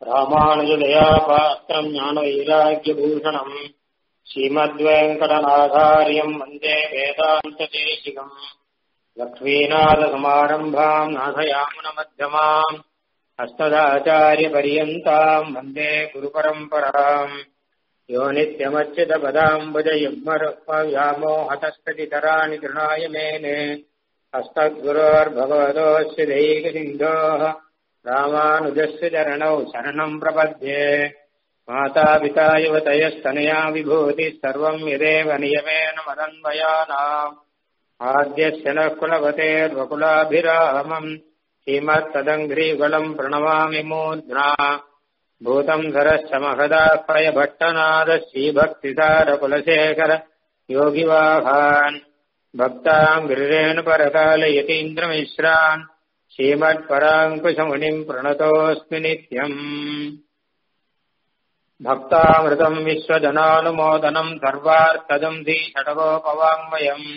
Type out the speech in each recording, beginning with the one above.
ராமானுஜதயா பாத்திரம் ஞானவைராக்கியபூஷணம் ஸ்ரீமத்வேங்கடநாதாரியம் வந்தே வேதாந்ததேசிகம் லக்ஷ்மீநாதசமாரம்பாம் நாசயாமுனமध्यமாம் அஸ்மதாச்சாரியபரியந்தாம் வந்தே குருபரம்பராம் யோ நித்யமच्युतपदाम्बुजयुग्मरुक्मव्यामोहतस्ततितराणि तृणाय मेने हस्तद्गुरोर्भगवतोऽस्य दैकसिन्धोः रामानुजस्य चरणौ शरणम् प्रपद्ये मातापिता युवतयस्तनया विभूतिः सर्वम् यदेव नियमेन मदन्वयानाम् आद्यस्य नः कुलपतेर्वकुलाभिरामम् श्रीमत्तदङ्घ्रीगुलम् प्रणमामि मूर्ध्ना भूतम् धरश्च महदाह्वयभट्टनाद श्रीभक्तिसारकुलशेखर योगिवाहान् भक्ताम् गिरिरेण परकालयतीन्द्रमिश्रान् श्रीमत्पराङ्कुशमुनिम् प्रणतोऽस्मि नित्यम् भक्तामृतम् विश्वजनानुमोदनम् सर्वार्थदम् धीषडगोपवाङ्मयम्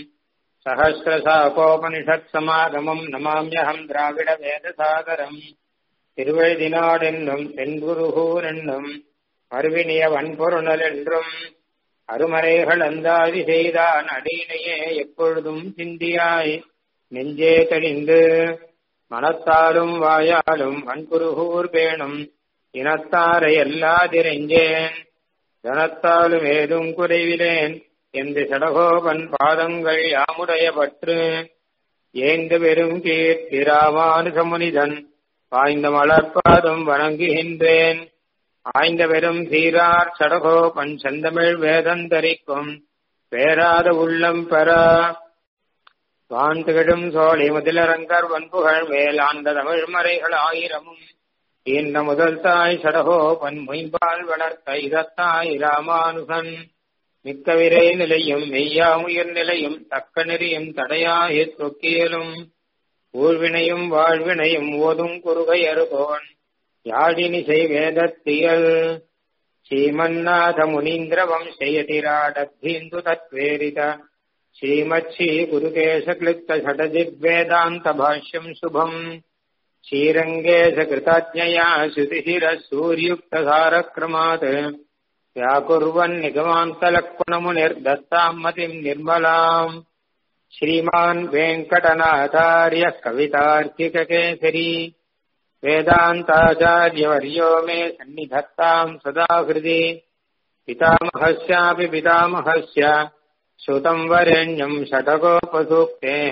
सहस्रसाकोपनिषत्समागमम् नमाम्यहम् द्राविडवेदसागरम् திருவழுதினாடென்னும் தென்குருகூர் என்னும் அருவினிய வன்பொருணல் என்றும் அருமறைகள் அந்தாதி செய்தான் அடியினையே எப்பொழுதும் சிந்தியாய் நெஞ்சே தெளிந்து மனத்தாலும் வாயாலும் வன்குருகூர் பேணும் இனத்தாரை எல்லாதிரெஞ்சேன் தனத்தாலும் ஏதும் குறைவிலேன் என்று சடகோபன் பாதங்கள் யாமுடைய பற்று ஏந்து பெரும் கீர்த்தி ராமானுசமுனிதன் பாய்ந்த மலர்பாதம் வணங்குகின்றேன் ஆய்ந்த பெரும் சீரார் சடகோபன் செந்தமிழ் வேதந்தரிக்கும் பேராத உள்ளம் பெற வான்திகழும் சோழி முதலரங்கர் வன்புகழ் மேலாண்ட தமிழ் மறைகள் ஆயிரமும் இந்த முதல் தாய் சடகோபன் மொய்பால் வளர்த்த இதத்தாய் ராமானுகன் மிக்க விரை நிலையும் மெய்யாமுயர் நிலையும் தக்க நெறியும் தடையாய தொக்கியலும் ஊழ்வினையும் வாழ்வினையும் ஓதும் குறுகை அருகோன் யாழினிசை வேதத்தியல் ஸ்ரீமன்னாத முனீந்திர வம்சயதிராடத்தீந்து தத்வேரித ஸ்ரீமத் ஸ்ரீ குருகேசக்லிப்த ஷடஜித்வேதாந்த பாஷ்யம் சுபம் ஸ்ரீரங்கேச கிருதாஜ்ஞயா ஸ்ருதிசிர சூர்யுக்தசாரக்ரமாத் व्याकुर्वन् निगमान्तलक्ष्मणमुनिर्दत्ताम् मतिम् निर्मलाम् श्रीमान् वेङ्कटनाथार्यः कवितार्किककेसरी वेदान्ताचार्यवर्यो मे सन्निधत्ताम् सदा हृदि पितामहस्यापि पितामहस्य श्रुतम् वरेण्यम् षटकोपसूक्तेः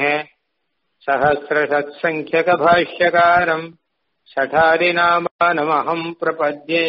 सहस्रषत्सङ्ख्यकभाष्यकारम् षठादिनामानमहम् प्रपद्ये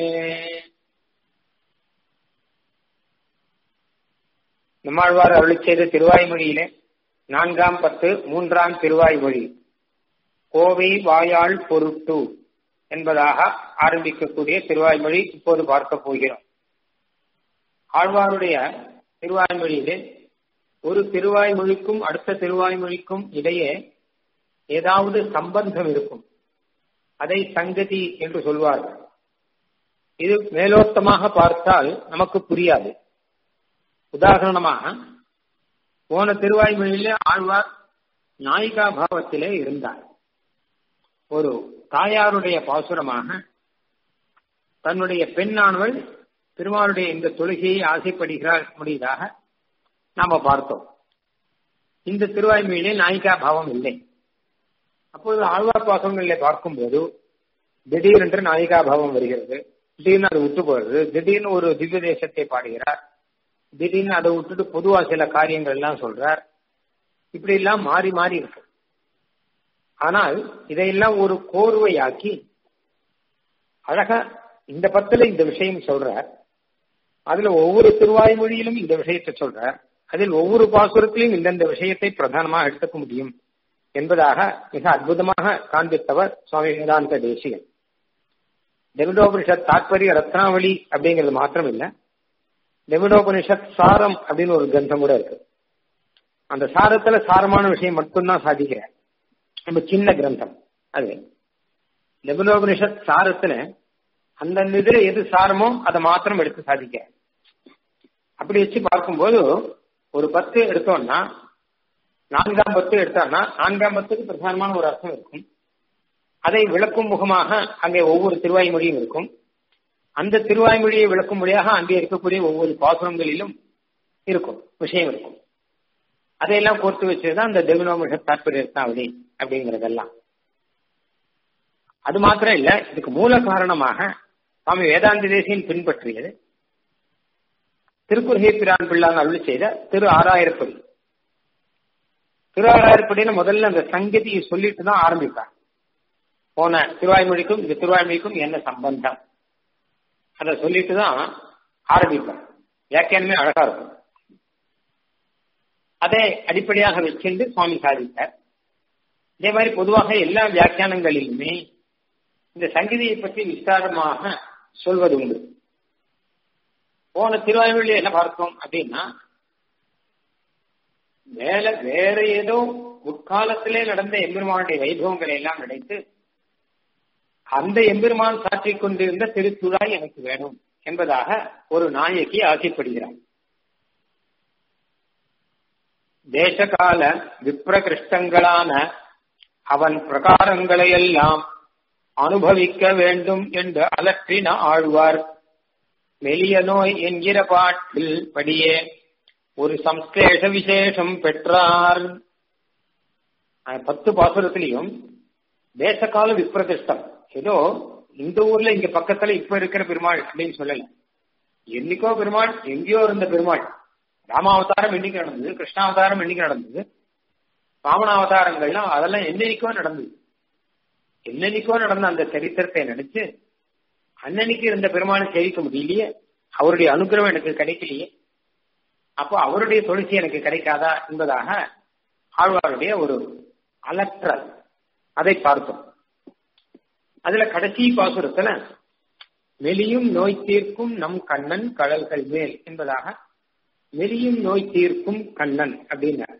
நம்மாழ்வார் அருளி செய்த திருவாய்மொழியிலே நான்காம் பத்து மூன்றாம் திருவாய்மொழி கோவை வாயாள் பொருட்டு என்பதாக ஆரம்பிக்கக்கூடிய திருவாய்மொழி இப்போது பார்க்க போகிறோம் ஆழ்வாருடைய திருவாய்மொழியிலே ஒரு திருவாய்மொழிக்கும் அடுத்த திருவாய்மொழிக்கும் இடையே ஏதாவது சம்பந்தம் இருக்கும் அதை சங்கதி என்று சொல்வார்கள் இது மேலோட்டமாக பார்த்தால் நமக்கு புரியாது உதாரணமாக போன திருவாய்மொழியிலே ஆழ்வார் நாயிகா பாவத்திலே இருந்தார் ஒரு தாயாருடைய பாசுரமாக தன்னுடைய பெண்ணானவள் திருமாலுடைய இந்த தொழுகையை ஆசைப்படுகிறார் முடியதாக நாம பார்த்தோம் இந்த திருவாய்மொழியிலே நாயிகா பாவம் இல்லை அப்போது ஆழ்வார் பாசங்களிலே பார்க்கும்போது திடீரென்று நாயிகா பாவம் வருகிறது திடீர்னு அது விட்டு போகிறது திடீர்னு ஒரு திவ்ய தேசத்தை பாடுகிறார் திடீர்னு அதை விட்டுட்டு பொதுவா சில காரியங்கள் எல்லாம் சொல்றார் இப்படி எல்லாம் மாறி மாறி இருக்கு ஆனால் இதையெல்லாம் ஒரு கோர்வையாக்கி அழகா இந்த பத்துல இந்த விஷயம் சொல்றார் அதுல ஒவ்வொரு திருவாய்மொழியிலும் இந்த விஷயத்தை சொல்றார் அதில் ஒவ்வொரு பாசுரத்திலும் இந்தந்த விஷயத்தை பிரதானமாக எடுத்துக்க முடியும் என்பதாக மிக அற்புதமாக காண்பித்தவர் சுவாமி வேதாந்த தேசிகன் டெமிடோபனிஷத் தாத்பரிய ரத்னாவளி அப்படிங்கிறது மாத்திரம் இல்லை டெமிடோபனிஷத் சாரம் அப்படின்னு ஒரு கிரந்தம் கூட இருக்கு அந்த சாரத்துல சாரமான விஷயம் மட்டும்தான் சாதிக்கிறேன் நம்ம சின்ன கிரந்தம் அது டெமிடோபனிஷத் சாரத்துல அந்தந்த இதுல எது சாரமோ அதை மாத்திரம் எடுத்து சாதிக்க அப்படி வச்சு பார்க்கும்போது ஒரு பத்து எடுத்தோம்னா நான்காம் பத்து எடுத்தோம்னா நான்காம் பத்துக்கு பிரதானமான ஒரு அர்த்தம் இருக்கும் அதை விளக்கும் முகமாக அங்கே ஒவ்வொரு திருவாய்மொழியும் இருக்கும் அந்த திருவாய்மொழியை விளக்கும்படியாக அங்கே இருக்கக்கூடிய ஒவ்வொரு பாசுரங்களிலும் இருக்கும் விஷயம் இருக்கும் அதையெல்லாம் கோர்த்து வச்சதுதான் அந்த தெகுனோமிஷ தாற்பயத்தாவளி அப்படிங்கறதெல்லாம் அது மாத்திரம் இல்ல இதுக்கு மூல காரணமாக சுவாமி வேதாந்த தேசியன் பின்பற்றியது திருக்குறுகை பிரான் பிள்ளான் அருள் செய்த திரு ஆறாயிரப்படி திரு ஆறாயிரப்படின்னு முதல்ல அந்த சங்கதியை சொல்லிட்டு தான் ஆரம்பிப்பார் போன திருவாய்மொழிக்கும் இந்த திருவாய்மொழிக்கும் என்ன சம்பந்தம் அதை சொல்லிட்டு தான் ஆரம்பிப்பார் வியாக்கியானமே அழகா இருக்கும் அதை அடிப்படையாக வச்சுட்டு சுவாமி சாதித்தார் இதே மாதிரி பொதுவாக எல்லா வியாக்கியானங்களிலுமே இந்த சங்கதியை பற்றி விஸ்தாரமாக சொல்வது உண்டு போன திருவாய்மொழி என்ன பார்த்தோம் அப்படின்னா வேற வேற ஏதோ முற்காலத்திலே நடந்த எம்பெருமானுடைய வைபவங்களை எல்லாம் நினைத்து அந்த எம்பெருமான் சாற்றிக் கொண்டிருந்த திருத்துழாய் எனக்கு வேணும் என்பதாக ஒரு நாயகி ஆசைப்படுகிறார் தேசகால விப்ரகிருஷ்டங்களான அவன் பிரகாரங்களையெல்லாம் அனுபவிக்க வேண்டும் என்று அலற்றின ஆழ்வார் மெலிய நோய் என்கிற பாட்டில் படியே ஒரு சம்ஸ்லேஷ விசேஷம் பெற்றார் பத்து பாசுரத்திலையும் தேசகால விப்ரதிஷ்டம் ஏதோ இந்த ஊர்ல இங்க பக்கத்துல இப்ப இருக்கிற பெருமாள் அப்படின்னு சொல்லல என்னைக்கோ பெருமாள் எங்கேயோ இருந்த பெருமாள் ராமாவதாரம் என்னைக்கு நடந்தது கிருஷ்ணாவதாரம் என்னைக்கு நடந்தது வாமனாவதாரங்கள்லாம் அதெல்லாம் என்னைக்கோ நடந்தது என்னைக்கோ நடந்த அந்த சரித்திரத்தை நினைச்சு அன்னன்னைக்கு இருந்த பெருமாளை சேவிக்க முடியலையே அவருடைய அனுகிரகம் எனக்கு கிடைக்கலையே அப்போ அவருடைய தொழிற்சி எனக்கு கிடைக்காதா என்பதாக ஆழ்வாருடைய ஒரு அலற்றல் அதை பார்த்தோம் அதுல கடைசி பாசுரத்துல மெலியும் நோய் தீர்க்கும் நம் கண்ணன் கடல்கள் மேல் என்பதாக மெலியும் நோய் தீர்க்கும் கண்ணன் அப்படின்னார்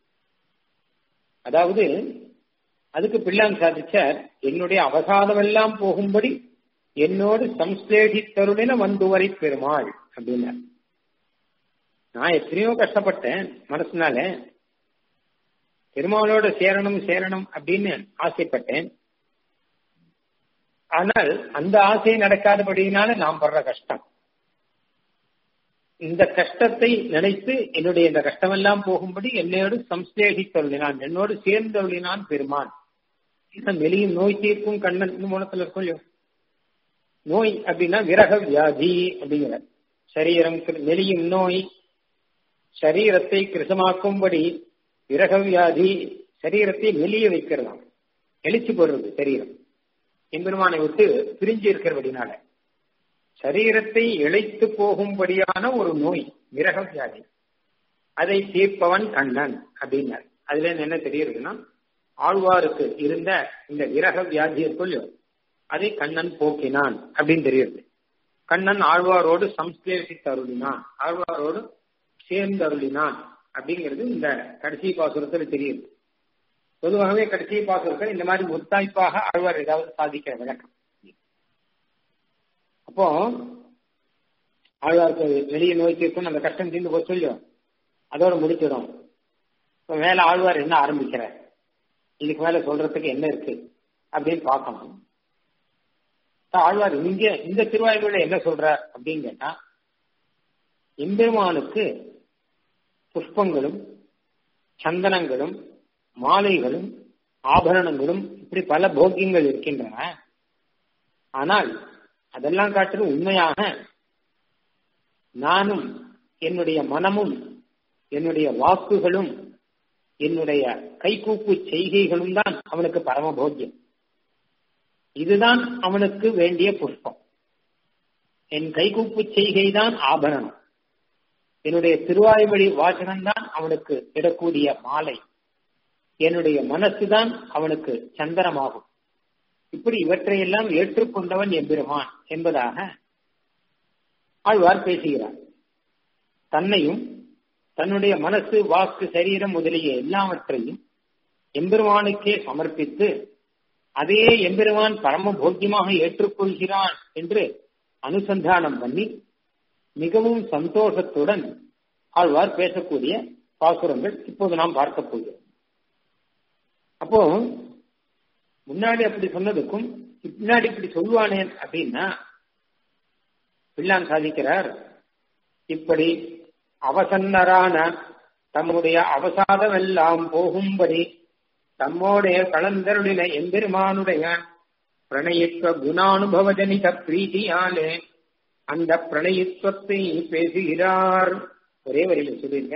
அதாவது அதுக்கு பிள்ளான் சாதிச்சார் என்னுடைய அவசாதமெல்லாம் போகும்படி என்னோடு சம்ஸ்லேஷித்தருளின வந்துவரை பெருமாள் அப்படின்னார் நான் எத்தனையோ கஷ்டப்பட்டேன் மனசுனால பெருமாளோட சேரணும் சேரணும் அப்படின்னு ஆசைப்பட்டேன் ஆனால் அந்த ஆசை நடக்காதபடியினால நாம் படுற கஷ்டம் இந்த கஷ்டத்தை நினைத்து என்னுடைய இந்த கஷ்டமெல்லாம் போகும்படி என்னோடு சம்ஸ்லேஷித்தருளினான் என்னோடு சேர்ந்தருளினான் பெருமான் மெலியும் நோய் தீர்க்கும் கண்ணன் மூலத்துல இருக்கும் இல்லையோ நோய் அப்படின்னா விரக வியாதி அப்படிங்கிற சரீரம் மெலியும் நோய் சரீரத்தை கிருசமாக்கும்படி விரக வியாதி சரீரத்தை மெலிய வைக்கிறதாம் எழுச்சி போடுறது சரீரம் எம்பெருமானை விட்டு பிரிஞ்சு இருக்கிறபடினால சரீரத்தை இழைத்து போகும்படியான ஒரு நோய் விரக வியாதி அதை தீர்ப்பவன் கண்ணன் அப்படின்னார் அதுல என்ன தெரியுதுன்னா ஆழ்வாருக்கு இருந்த இந்த விரக வியாதியத்துள் அதை கண்ணன் போக்கினான் அப்படின்னு தெரியுது கண்ணன் ஆழ்வாரோடு சம்ஸ்லேஷித்து அருளினான் ஆழ்வாரோடு சேர்ந்து அருளினான் அப்படிங்கிறது இந்த கடைசி பாசுரத்துல தெரியுது பொதுவாகவே கடைசி பாசுரத்தில் இந்த மாதிரி முத்தாய்ப்பாக ஆழ்வார் ஏதாவது சாதிக்கிற விளக்கம் அப்போ ஆழ்வாருக்கு வெளியே நோய் தீர்க்கும் அந்த கஷ்டம் தீர்ந்து போய் சொல்லியும் அதோட முடிச்சிடும் இப்போ மேல ஆழ்வார் என்ன ஆரம்பிக்கிறார் இதுக்கு மேல சொல்றதுக்கு என்ன இருக்கு அப்படின்னு பார்க்கணும் ஆழ்வார் இங்க இந்த திருவாய்மொழியில என்ன சொல்றார் அப்படின்னு கேட்டா எம்பெருமானுக்கு புஷ்பங்களும் சந்தனங்களும் மாலைகளும் ஆபரணங்களும் இப்படி பல போக்கியங்கள் இருக்கின்றன ஆனால் அதெல்லாம் காட்டிலும் உண்மையாக நானும் என்னுடைய மனமும் என்னுடைய வாக்குகளும் என்னுடைய கைகூப்பு செய்கைகளும் தான் அவனுக்கு பரமபோக்கியம் இதுதான் அவனுக்கு வேண்டிய புஷ்பம் என் கைகூப்பு செய்கைதான் ஆபரணம் என்னுடைய திருவாய்மொழி வாசகம்தான் அவனுக்கு இடக்கூடிய மாலை என்னுடைய மனசுதான் அவனுக்கு சந்தனமாகும் இப்படி இவற்றையெல்லாம் ஏற்றுக்கொண்டவன் எம்பெருமான் என்பதாக ஆழ்வார் பேசுகிறார் தன்னையும் தன்னுடைய மனசு வாக்கு சரீரம் முதலிய எல்லாவற்றையும் எம்பெருமானுக்கே சமர்ப்பித்து அதே எம்பெருமான் பரம போக்கியமாக ஏற்றுக்கொள்கிறான் என்று அனுசந்தானம் பண்ணி மிகவும் சந்தோஷத்துடன் ஆழ்வார் பேசக்கூடிய பாசுரங்கள் இப்போது நாம் பார்க்க போகிறோம் அப்போ முன்னாடி அப்படி சொன்னதுக்கும் பின்னாடி இப்படி சொல்லுவானேன் அப்படின்னா பிள்ளான் சாதிக்கிறார் இப்படி அவசன்னரான தம்முடைய அவசாதம் எல்லாம் போகும்படி தம்மோடைய கலந்தருளின எம்பெருமானுடைய பிரணயித்வ குணானுபவஜனித பிரீதியாலே அந்த பிரணயித்வத்தை பேசுகிறார் ஒரே வரியில சொல்லிருங்க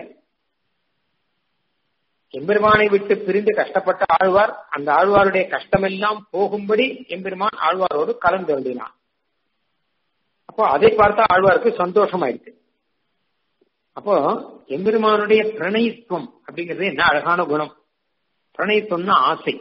எம்பெருமானை விட்டு பிரிந்து கஷ்டப்பட்ட ஆழ்வார் அந்த ஆழ்வாருடைய கஷ்டமெல்லாம் போகும்படி எம்பெருமான் ஆழ்வாரோடு கலந்தருளினான் அப்போ அதை பார்த்தா ஆழ்வாருக்கு சந்தோஷமாயிடுச்சு அப்போ எம்பெருமானுடைய பிரணயித்துவம் அப்படிங்கிறது என்ன அழகான குணம் பிரணயித்துவம்னா ஆசை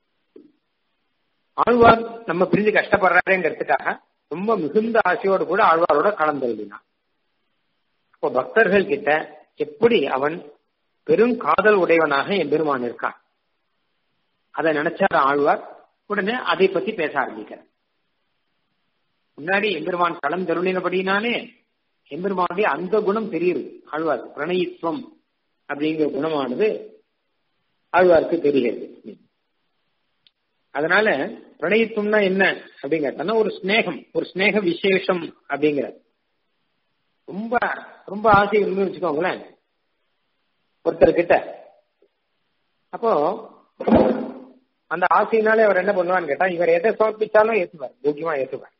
ஆழ்வார் நம்ம பிரிஞ்சு கஷ்டப்படுறாருங்கிறதுக்காக ரொம்ப மிகுந்த ஆசையோடு கூட ஆழ்வாரோட கலந்தெழுதினான் அப்போ பக்தர்கள் கிட்ட எப்படி அவன் பெரும் காதல் உடையவனாக எம்பெருமான் இருக்கான் அதை நினைச்சார ஆழ்வார் உடனே அதை பத்தி பேச ஆரம்பிக்கிறார் முன்னாடி எம்பெருமான் கலந்தருளினபடினாலே எம்பெருமானுடைய அந்த குணம் தெரியுது ஆழ்வார் பிரணயித்துவம் அப்படிங்கிற குணமானது ஆழ்வாருக்கு தெரிகிறது அதனால பிரணயித்துவம்னா என்ன அப்படின்னு கேட்டோம்னா ஒரு ஸ்னேகம் ஒரு ஸ்னேக விசேஷம் அப்படிங்கிற ரொம்ப ரொம்ப ஆசை இருந்து வச்சுக்கோங்களேன் ஒருத்தர் கிட்ட அப்போ அந்த ஆசையினாலே அவர் என்ன பண்ணுவான்னு கேட்டா இவர் எதை சமர்ப்பிச்சாலும் ஏத்துவார் முக்கியமா ஏத்துவார்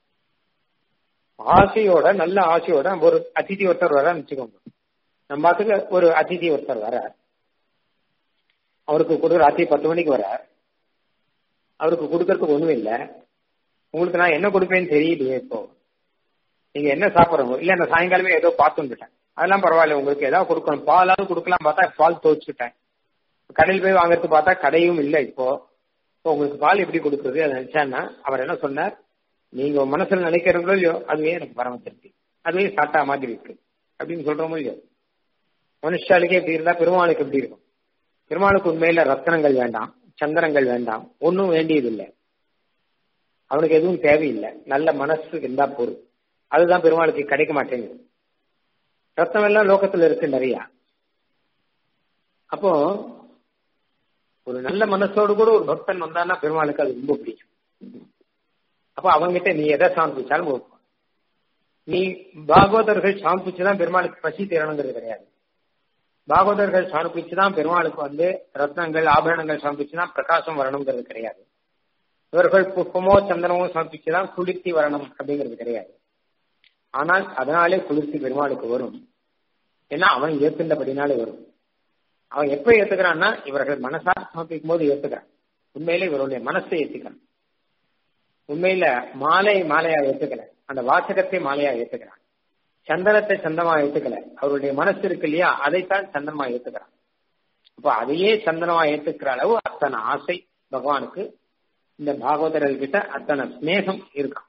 ஆசையோட நல்ல ஆசையோட ஒரு அதிதி ஒருத்தர் வர வச்சுக்கோங்க நம்ம பாத்துக்கு ஒரு அதிதி ஒருத்தர் வர அவருக்கு கொடுக்குற ராத்திரி பத்து மணிக்கு வர அவருக்கு கொடுக்கறதுக்கு ஒண்ணும் இல்லை உங்களுக்கு நான் என்ன கொடுப்பேன்னு தெரியலையே இப்போ நீங்க என்ன சாப்பிடுறோம் இல்ல இந்த சாயங்காலமே ஏதோ பார்த்துட்டேன் அதெல்லாம் பரவாயில்ல உங்களுக்கு ஏதாவது கொடுக்கணும் பாலாவது கொடுக்கலாம் பார்த்தா பால் துவச்சுட்டேன் கடையில் போய் வாங்குறது பார்த்தா கடையும் இல்லை இப்போ இப்போ உங்களுக்கு பால் எப்படி கொடுக்குறது அதை நினைச்சான்னா அவர் என்ன சொன்னார் நீங்க மனசுல நினைக்கிறீங்களோ இல்லையோ அதுவே எனக்கு பரம திருப்தி அதுவே சாட்டா மாதிரி இருக்கு அப்படின்னு சொல்றோமோ இல்லையோ மனுஷாளுக்கே எப்படி இருந்தா பெருமாளுக்கு எப்படி இருக்கும் பெருமாளுக்கு உண்மையில ரத்தனங்கள் வேண்டாம் சந்திரங்கள் வேண்டாம் ஒன்றும் வேண்டியதில்லை அவனுக்கு எதுவும் தேவையில்லை நல்ல மனசு இருந்தா போதும் அதுதான் பெருமாளுக்கு கிடைக்க மாட்டேங்குது ரத்தம் எல்லாம் லோகத்துல இருக்கு நிறைய அப்போ ஒரு நல்ல மனசோடு கூட ஒரு பக்தன் வந்தான்னா பெருமாளுக்கு அது ரொம்ப பிடிக்கும் அப்ப அவங்ககிட்ட நீ எதை சாம்பிச்சாலும் கொடுப்பான் நீ பாகவதர்கள் சாம்பிச்சுதான் பெருமாளுக்கு பசி தீரணுங்கிறது கிடையாது பாகவதர்கள் சாம்பிச்சுதான் பெருமாளுக்கு வந்து ரத்னங்கள் ஆபரணங்கள் சாம்பிச்சுதான் பிரகாசம் வரணுங்கிறது கிடையாது இவர்கள் புஷ்பமோ சந்தனமோ சமர்ப்பிச்சுதான் குளிர்த்தி வரணும் அப்படிங்கிறது கிடையாது ஆனால் அதனாலே குளிர்ச்சி பெருமாளுக்கு வரும் ஏன்னா அவன் ஏத்துண்டபடினாலே வரும் அவன் எப்ப ஏத்துக்கிறான்னா இவர்கள் மனசா சமர்ப்பிக்கும் போது ஏத்துக்கிறான் உண்மையில இவருடைய மனசை ஏத்துக்கிறான் உண்மையில மாலை மாலையா ஏத்துக்கல அந்த வாசகத்தை மாலையா ஏத்துக்கிறான் சந்தனத்தை சந்தமா ஏத்துக்கல அவருடைய மனசு இருக்கு இல்லையா அதைத்தான் சந்தனமா ஏத்துக்கிறான் அப்போ அதையே சந்தனமா ஏத்துக்கிற அளவு அத்தனை ஆசை பகவானுக்கு இந்த பாகவதர்கள் கிட்ட அத்தனை ஸ்நேகம் இருக்கான்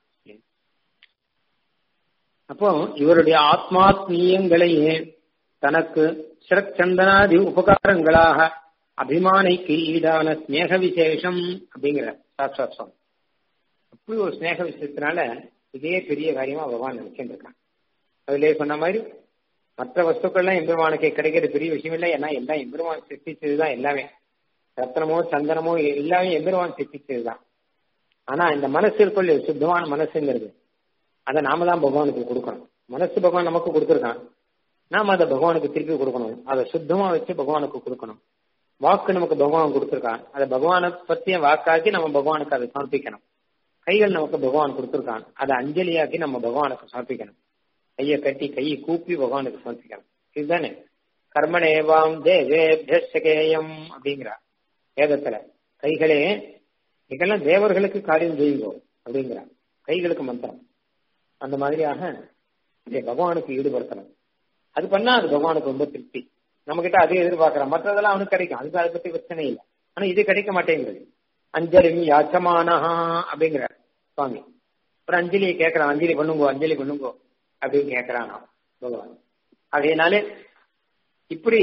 அப்போ இவருடைய ஆத்மாத்மீயங்களையே தனக்கு சிரச்சந்தனாதி உபகாரங்களாக அபிமானிக்கு ஈடான ஸ்நேக விசேஷம் அப்படிங்கிற சாட்சாத் சுவாமி அப்படி ஒரு ஸ்நேக விஷயத்தினால இதே பெரிய காரியமா பகவான் நினைச்சுட்டு இருக்கான் அதுலயே சொன்ன மாதிரி மற்ற வஸ்துக்கள்லாம் எம்பெருமானுக்கு கிடைக்கிறது பெரிய விஷயம் இல்லை ஏன்னா எல்லாம் எம்பெருமான் சிருஷ்டிச்சதுதான் எல்லாமே ரத்னமோ சந்தனமோ எல்லாமே எம்பெருமான் சிருஷ்டிச்சதுதான் ஆனா இந்த மனசு இருக்குள்ள சுத்தமான மனசுங்கிறது அதை நாம தான் பகவானுக்கு கொடுக்கணும் மனசு பகவான் நமக்கு கொடுத்துருக்கான் நாம அதை பகவானுக்கு திருப்பி கொடுக்கணும் அதை சுத்தமா வச்சு பகவானுக்கு கொடுக்கணும் வாக்கு நமக்கு பகவான் கொடுத்துருக்கான் அதை பகவானை பத்திய வாக்காக்கி நம்ம பகவானுக்கு அதை சமர்ப்பிக்கணும் கைகள் நமக்கு பகவான் கொடுத்துருக்கான் அதை அஞ்சலியாக்கி நம்ம பகவானுக்கு சமர்ப்பிக்கணும் கையை கட்டி கையை கூப்பி பகவானுக்கு சமர்ப்பிக்கணும் இதுதானே கர்மனேவாம் தேவேபியசகேயம் அப்படிங்கிறா வேதத்துல கைகளே இதெல்லாம் தேவர்களுக்கு காரியம் செய்யுங்கோ அப்படிங்கிறா கைகளுக்கு மந்திரம் அந்த மாதிரியாக இதை பகவானுக்கு ஈடுபடுத்தணும் அது பண்ணா அது பகவானுக்கு ரொம்ப திருப்தி நம்ம கிட்ட அதே எதிர்பார்க்கிறோம் மற்றதெல்லாம் அவனுக்கு கிடைக்கும் அதுக்கு அதை பத்தி பிரச்சனை இல்லை ஆனா இது கிடைக்க மாட்டேங்குது அஞ்சலி யாச்சமானஹா அப்படிங்கிற சுவாமி ஒரு அஞ்சலியை கேட்கிறான் அஞ்சலி பண்ணுங்கோ அஞ்சலி பண்ணுங்கோ அப்படின்னு கேட்கிறான் பகவான் அதனாலே இப்படி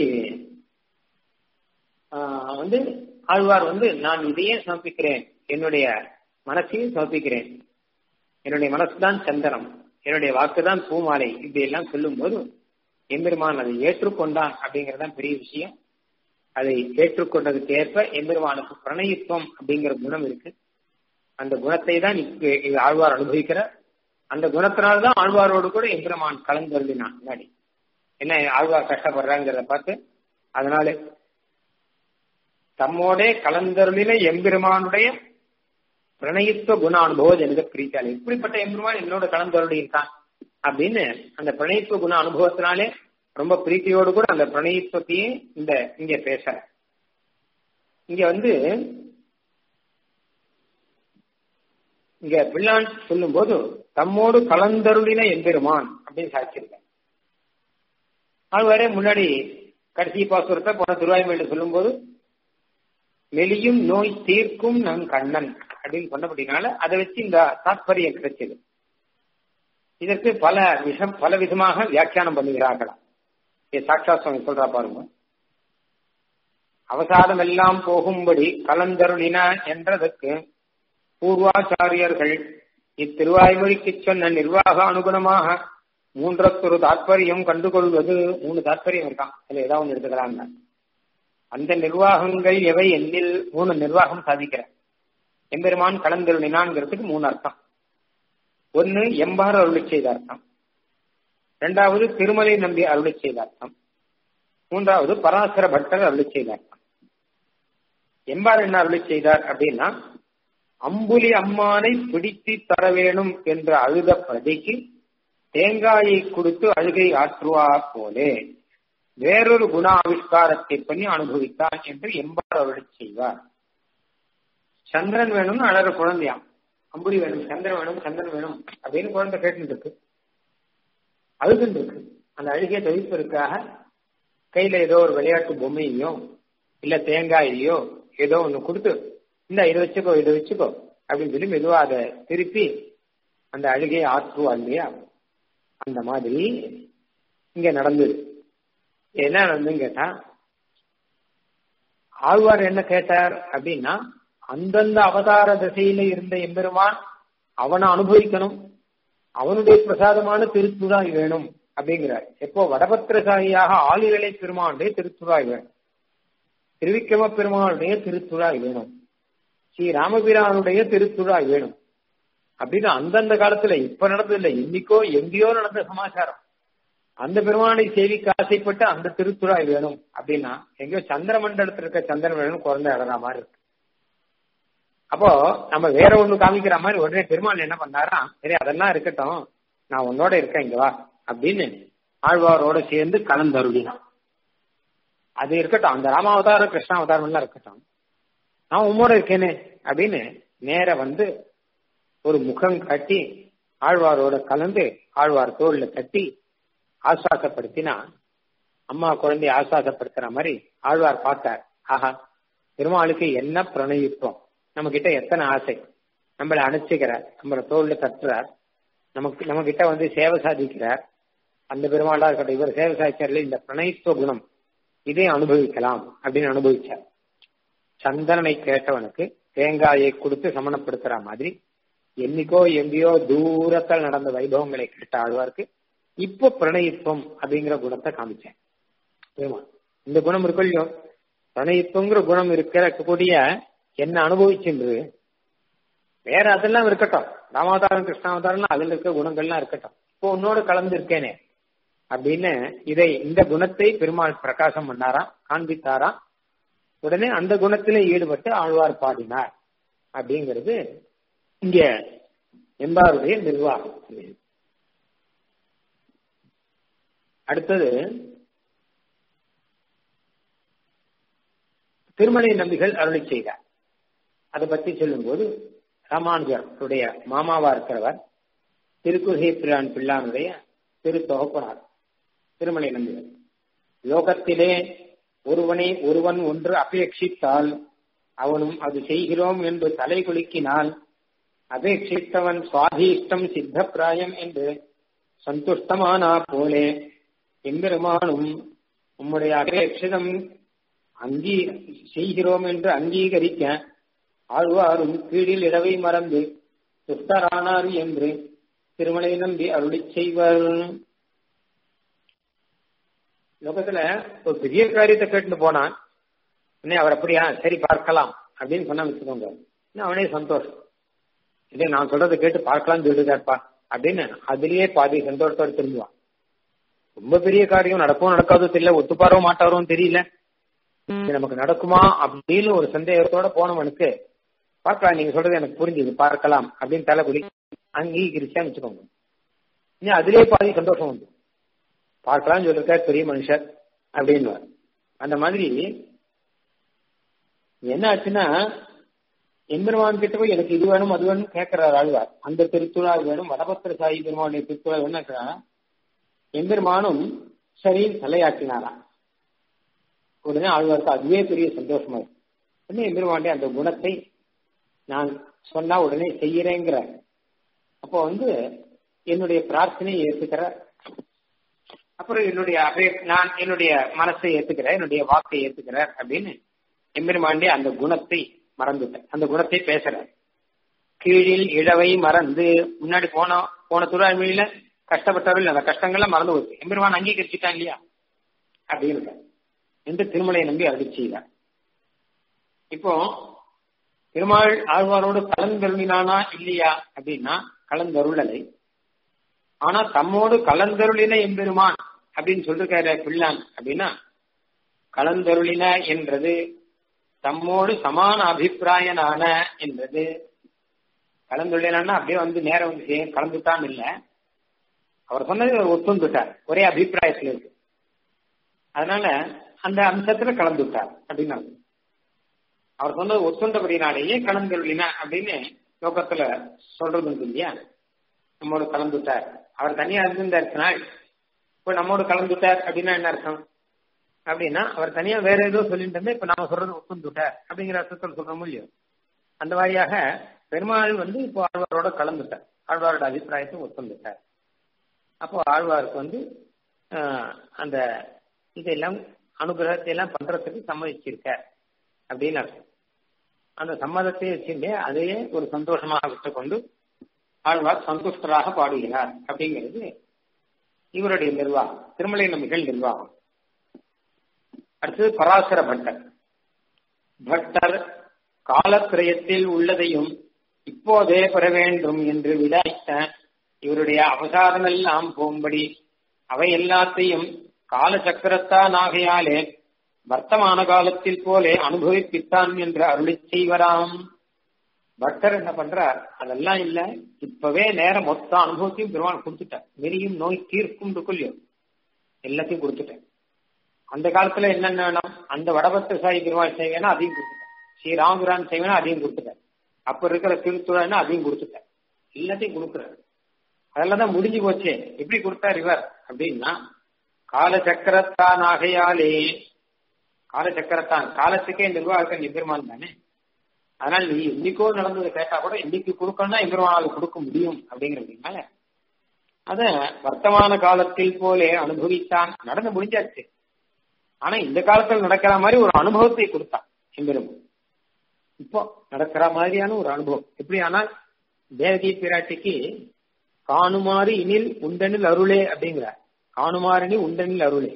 வந்து ஆழ்வார் வந்து நான் இதையே சமர்ப்பிக்கிறேன் என்னுடைய மனசையும் சமர்ப்பிக்கிறேன் என்னுடைய மனசுதான் சந்தனம் என்னுடைய வாக்குதான் பூமாலை இப்படி எல்லாம் சொல்லும் போது எம்பெருமான் அதை ஏற்றுக்கொண்டான் அப்படிங்கறதான் பெரிய விஷயம் அதை ஏற்றுக்கொண்டதுக்கு ஏற்ப எம்பெருமானுக்கு பிரணயித்துவம் அப்படிங்கிற குணம் இருக்கு அந்த குணத்தை தான் இது ஆழ்வார் அனுபவிக்கிறார் அந்த குணத்தினால்தான் ஆழ்வாரோடு கூட எம்பெருமான் கலந்தருளினான் முன்னாடி என்ன ஆழ்வார் கஷ்டப்படுறாங்கிறத பார்த்து அதனால தம்மோடே கலந்தருளின எம்பெருமானுடைய பிரணயித்துவ குண அனுபவம் எனக்கு பிரித்தாள் எப்படிப்பட்ட எம்பெருமான் என்னோட கலந்தருளி இருக்கான் அப்படின்னு அந்த பிரணயித்துவ குண அனுபவத்தினாலே ரொம்ப பிரீத்தியோடு கூட அந்த பிரணயித்துவத்தையும் இந்த இங்க பேச இங்க வந்து இங்க பிள்ளான் சொல்லும் போது தம்மோடு கலந்தருளின எம்பெருமான் அப்படின்னு சாட்சியிருக்க ஆழ்வாரே முன்னாடி கடைசி பாசுரத்தை போன திருவாய்மொழி சொல்லும் போது மெலியும் நோய் தீர்க்கும் நம் கண்ணன் அப்படின்னு சொன்னபடினால அதை வச்சு இந்த தாத்பரியம் கிடைச்சது இதற்கு பல விஷம் பல விதமாக வியாக்கியானம் பண்ணுகிறார்களாம் சாட்சா சுவாமி சொல்றா பாருங்க அவசாரம் எல்லாம் போகும்படி கலந்தருளின என்றதற்கு பூர்வாச்சாரியர்கள் இத்திருவாய்மொழிக்கு சொன்ன நிர்வாக அனுகுணமாக மூன்றத்தொரு தாற்பயம் கண்டுகொள்வது மூணு தாற்பயம் இருக்கான் அதுல ஏதாவது ஒன்று எடுத்துக்கிறாங்க அந்த நிர்வாகங்கள் எவை எண்ணில் மூணு நிர்வாகம் சாதிக்கிற எம்பெருமான் கலந்தருளினான்ங்கிறதுக்கு மூணு அர்த்தம் ஒன்னு எம்பார் அருளி செய்த அர்த்தம் இரண்டாவது திருமலை நம்பி அருளி செய்த அர்த்தம் மூன்றாவது பராசர பட்டர் அருளி செய்த அர்த்தம் எம்பார் என்ன அருளி செய்தார் அப்படின்னா அம்புலி அம்மானை பிடித்து தர வேணும் என்ற அழுத பிரதிக்கு தேங்காயை கொடுத்து அழுகை ஆற்றுவா போலே வேறொரு குண ஆவிஷ்காரத்தை பண்ணி அனுபவித்தார் என்று எம்பார் அருளி செய்வார் சந்திரன் வேணும்னு அழற குழந்தையாம் அம்புலி வேணும் சந்திரன் வேணும் சந்திரன் வேணும் அப்படின்னு குழந்தை கேட்டு இருக்கு அழுதுன்னு இருக்கு அந்த அழுகிய தவிப்பதற்காக கையில ஏதோ ஒரு விளையாட்டு பொம்மையோ இல்ல தேங்காயையோ ஏதோ ஒண்ணு கொடுத்து இந்த இதை வச்சுக்கோ இதை வச்சுக்கோ அப்படின்னு சொல்லி மெதுவா அதை திருப்பி அந்த அழுகையை ஆற்றுவா இல்லையா அந்த மாதிரி இங்க நடந்தது என்ன நடந்துன்னு கேட்டா ஆழ்வார் என்ன கேட்டார் அப்படின்னா அந்தந்த அவதார திசையில இருந்த எம்பெருமான் அவனை அனுபவிக்கணும் அவனுடைய பிரசாதமான திருத்துழாய் வேணும் அப்படிங்கிறார் எப்போ வடபத்திரசாயியாக ஆளுகளை பெருமானுடைய திருத்துழாய் வேணும் திருவிக்கிரம பெருமானுடைய திருத்துழாய் வேணும் ஸ்ரீ ராமபிரானுடைய திருத்துழாய் வேணும் அப்படின்னு அந்தந்த காலத்துல இப்ப நடந்ததில்லை இன்னைக்கோ எங்கேயோ நடந்த சமாச்சாரம் அந்த பெருமானை சேவிக்க ஆசைப்பட்டு அந்த திருத்துழாய் வேணும் அப்படின்னா எங்கேயோ சந்திர மண்டலத்தில் இருக்க சந்திரன் வேணும் குழந்தை அழகா மாதிரி இருக்கு அப்போ நம்ம வேற ஒண்ணு காமிக்கிற மாதிரி உடனே பெருமாள் என்ன பண்ணாரா சரி அதெல்லாம் இருக்கட்டும் நான் உன்னோட இருக்கேன் இங்க வா அப்படின்னு ஆழ்வாரோட சேர்ந்து கலந்தருளினான் அது இருக்கட்டும் அந்த ராமாவதாரம் கிருஷ்ணாவதாரம் எல்லாம் இருக்கட்டும் நான் உம்மோட இருக்கேனே அப்படின்னு நேர வந்து ஒரு முகம் காட்டி ஆழ்வாரோட கலந்து ஆழ்வார் தோல்ல தட்டி ஆசுவாசப்படுத்தினா அம்மா குழந்தைய ஆசுவாசப்படுத்துற மாதிரி ஆழ்வார் பார்த்தார் ஆஹா பெருமாளுக்கு என்ன பிரணயிப்போம் நம்ம கிட்ட எத்தனை ஆசை நம்மளை அணைச்சிக்கிறார் நம்மளை தோல்ல தட்டுறார் நமக்கு நம்ம கிட்ட வந்து சேவை சாதிக்கிறார் அந்த பெருமாளா இருக்கட்டும் இவர் சேவை சாதிச்சார்ல இந்த பிரணயித்துவ குணம் இதை அனுபவிக்கலாம் அப்படின்னு அனுபவிச்சார் சந்தனனை கேட்டவனுக்கு தேங்காயை கொடுத்து சமணப்படுத்துற மாதிரி என்னைக்கோ எங்கேயோ தூரத்தில் நடந்த வைபவங்களை கேட்ட ஆழ்வார்க்கு இப்போ பிரணயித்துவம் அப்படிங்கிற குணத்தை காமிச்சேன் இந்த குணம் இருக்கும் இல்லையோ பிரணயித்துவங்கிற குணம் இருக்கிற கூடிய என்ன அனுபவிச்சுன்று வேற அதெல்லாம் இருக்கட்டும் ராமாவதாரம் கிருஷ்ணாவதாரம் அதுல இருக்க குணங்கள்லாம் இருக்கட்டும் இப்போ உன்னோடு கலந்து இருக்கேனே அப்படின்னு இதை இந்த குணத்தை பெருமாள் பிரகாசம் பண்ணாராம் காண்பித்தாராம் உடனே அந்த குணத்திலே ஈடுபட்டு ஆழ்வார் பாடினார் அப்படிங்கிறது இங்க எம்பாருடைய நிர்வாகம் அடுத்தது திருமலை நம்பிகள் அருளி செய்தார் அதை பத்தி சொல்லும்போது ராமானுஜருடைய மாமாவா இருக்கிறவர் திருக்குகை பிரான் பிள்ளானுடைய திரு தொகுப்பனார் திருமலை நம்பிகள் லோகத்திலே ஒருவனை ஒருவன் ஒன்று அபேட்சித்தால் அவனும் அது செய்கிறோம் என்று தலை குலுக்கினால் அபேட்சித்தவன் சுவாதீஷ்டம் சித்த பிராயம் என்று சந்துஷ்டமானா போலே எம்பெருமானும் உம்முடைய அபேட்சிதம் அங்கீ செய்கிறோம் என்று அங்கீகரிக்க ஆழ்வாரும் கீழில் இடவை மறந்து துஷ்டரானார் என்று திருமலை நம்பி அருளி செய்வர் லோகத்துல ஒரு பெரிய காரியத்தை கேட்டு போனான் உடனே அவர் அப்படியா சரி பார்க்கலாம் அப்படின்னு சொன்னா வச்சுக்கோங்க இன்னும் அவனே சந்தோஷம் இதே நான் சொல்றதை கேட்டு பார்க்கலாம்னு சொல்லிருக்காருப்பா அப்படின்னு அதுலயே பாதி சந்தோஷத்தோட திரும்புவான் ரொம்ப பெரிய காரியம் நடக்கும் நடக்காதோ தெரியல ஒத்துப்பாரோ மாட்டாரோன்னு தெரியல இது நமக்கு நடக்குமா அப்படின்னு ஒரு சந்தேகத்தோட போனவனுக்கு பார்க்கலாம் நீங்க சொல்றது எனக்கு புரிஞ்சுது பார்க்கலாம் அப்படின்னு தலைக்குடி அங்கீகரிச்சான்னு வச்சுக்கோங்க இன்னும் அதுலயே பாதி சந்தோஷம் வந்து பார்க்கலாம்னு சொல்லிருக்கார் பெரிய மனுஷர் அப்படின்னு அந்த மாதிரி என்ன ஆச்சுன்னா எம்பெருமான் கிட்ட போய் எனக்கு இது வேணும் அது வேணும் கேட்கிறார் ஆழ்வார் அந்த திருத்துழால் வேணும் வடபத்திர சாயி பெருமானுடைய திருத்துழால் வேணும் எம்பெருமானும் சரின்னு தலையாட்டினாராம் உடனே ஆழ்வாருக்கு அதுவே பெரிய சந்தோஷமா இருக்கு உடனே எம்பெருமானுடைய அந்த குணத்தை நான் சொன்னா உடனே செய்யறேங்கிற அப்போ வந்து என்னுடைய பிரார்த்தனையை ஏற்றுக்கிற அப்புறம் என்னுடைய அபய நான் என்னுடைய மனசை ஏத்துக்கிறேன் என்னுடைய வாக்கை ஏத்துக்கிறேன் அப்படின்னு எம்பெருமாண்டிய அந்த குணத்தை மறந்துட்டேன் அந்த குணத்தை பேசுறேன் கீழில் இழவை மறந்து முன்னாடி போன போன துறாய்மொழியில கஷ்டப்பட்டவர்கள் அந்த கஷ்டங்கள்லாம் மறந்து போச்சு எம்பெருமான் அங்கீகரிச்சுட்டான் இல்லையா அப்படின்னு என்று திருமலையை நம்பி அருளி செய்தார் இப்போ திருமால் ஆழ்வாரோடு கலந்தருளினானா இல்லையா அப்படின்னா கலந்தருளலை ஆனா தம்மோடு கலந்தருளின எம்பெருமான் அப்படின்னு சொல்லிருக்காரு பிள்ளான் அப்படின்னா கலந்தருளின என்றது தம்மோடு சமான அபிப்பிராயனான என்றது கலந்துள்ளான்னா அப்படியே வந்து நேரம் வந்து கலந்துட்டான் இல்ல அவர் சொன்னது ஒத்துந்துட்டார் ஒரே அபிப்பிராயத்தில் இருக்கு அதனால அந்த அம்சத்துல கலந்துட்டார் அப்படின்னு அவர் சொன்னது ஒத்துண்டபடினாலேயே கலந்துள்ளின அப்படின்னு லோகத்துல சொல்றது உண்டு இல்லையா நம்மோடு கலந்துட்டார் அவர் தனியா இருந்திருந்தார் இப்ப நம்மோடு கலந்துட்டார் அப்படின்னா என்ன அர்த்தம் அப்படின்னா அவர் தனியா வேற ஏதோ சொல்லிட்டு இருந்தா இப்ப நாம சொல்றது ஒத்துந்துட்டார் அப்படிங்கிற அர்த்தத்தில் சொல்ற முடியும் அந்த வழியாக பெருமாள் வந்து இப்போ ஆழ்வாரோட கலந்துட்டார் ஆழ்வாரோட அபிப்பிராயத்தை ஒத்துந்துட்டார் அப்போ ஆழ்வாருக்கு வந்து அந்த இதெல்லாம் அனுகிரகத்தை எல்லாம் பண்றதுக்கு சம்மதிச்சிருக்க அப்படின்னு அர்த்தம் அந்த சம்மதத்தை வச்சுட்டு அதையே ஒரு சந்தோஷமாக விட்டுக்கொண்டு ஆழ்வார் சந்துஷ்டராக பாடுகிறார் அப்படிங்கிறது இவருடைய நிர்வாகம் திருமலை நம்பிகள் நிர்வாகம் அடுத்தது பராசர பட்டர் பட்டர் காலத்திரயத்தில் உள்ளதையும் இப்போதே பெற வேண்டும் என்று விடாய்த்த இவருடைய அவசாரம் எல்லாம் போகும்படி அவை எல்லாத்தையும் கால சக்கரத்தான் ஆகையாலே வர்த்தமான காலத்தில் போலே அனுபவிப்பித்தான் என்று அருளி செய்வராம் பக்தர் என்ன பண்றார் அதெல்லாம் இல்ல இப்பவே நேரம் மொத்த அனுபவத்தையும் பெருமாள் கொடுத்துட்டார் நெறியும் நோய் தீர்க்கும் கொள்ளியும் எல்லாத்தையும் கொடுத்துட்டேன் அந்த காலத்துல என்னென்ன வேணும் அந்த வடபத்திர சாயி பெருமாள் செய்வேனா அதையும் கொடுத்துட்டேன் ஸ்ரீராமபுரான் செய்வேனா அதையும் கொடுத்துட்டேன் அப்ப இருக்கிற திருத்துழா அதையும் கொடுத்துட்டேன் எல்லாத்தையும் கொடுக்குறாரு அதெல்லாம் தான் முடிஞ்சு போச்சு எப்படி கொடுத்தார் இவர் அப்படின்னா கால சக்கரத்தான் ஆகையாலே கால சக்கரத்தான் காலத்துக்கே நிர்வாகத்தை எம்பெருமான் தானே அதனால நீ இன்னைக்கோ நடந்தது கேட்டா கூட இன்னைக்கு கொடுக்கணும்னா எம்பெருமானால் கொடுக்க முடியும் அப்படிங்கிறதுனால அத வர்த்தமான காலத்தில் போலே அனுபவித்தான் நடந்து முடிஞ்சாச்சு ஆனா இந்த காலத்தில் நடக்கிற மாதிரி ஒரு அனுபவத்தை கொடுத்தான் எம்பெருமான் இப்போ நடக்கிற மாதிரியான ஒரு அனுபவம் எப்படி ஆனால் தேவகி பிராட்டிக்கு காணுமாறு இனில் உண்டனில் அருளே அப்படிங்கிறார் காணுமாறினி உண்டனில் அருளே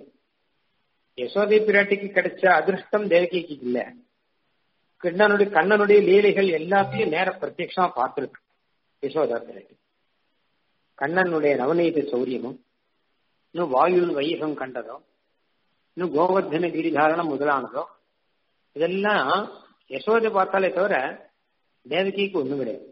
யசோதை பிராட்டிக்கு கிடைச்ச அதிர்ஷ்டம் தேவகிக்கு இல்ல கண்ணனுடைய கண்ணனுடைய லீலைகள் எல்லாத்தையும் நேர பிரத்யட்சமா பார்த்திருக்கு யசோதா பிராட்டி கண்ணனுடைய நவநீத சௌரியமும் இன்னும் வாயுள் வையகம் கண்டதோ இன்னும் கோவர்தன கிரிதாரணம் முதலானதோ இதெல்லாம் யசோதை பார்த்தாலே தவிர தேவகிக்கு ஒண்ணும் கிடையாது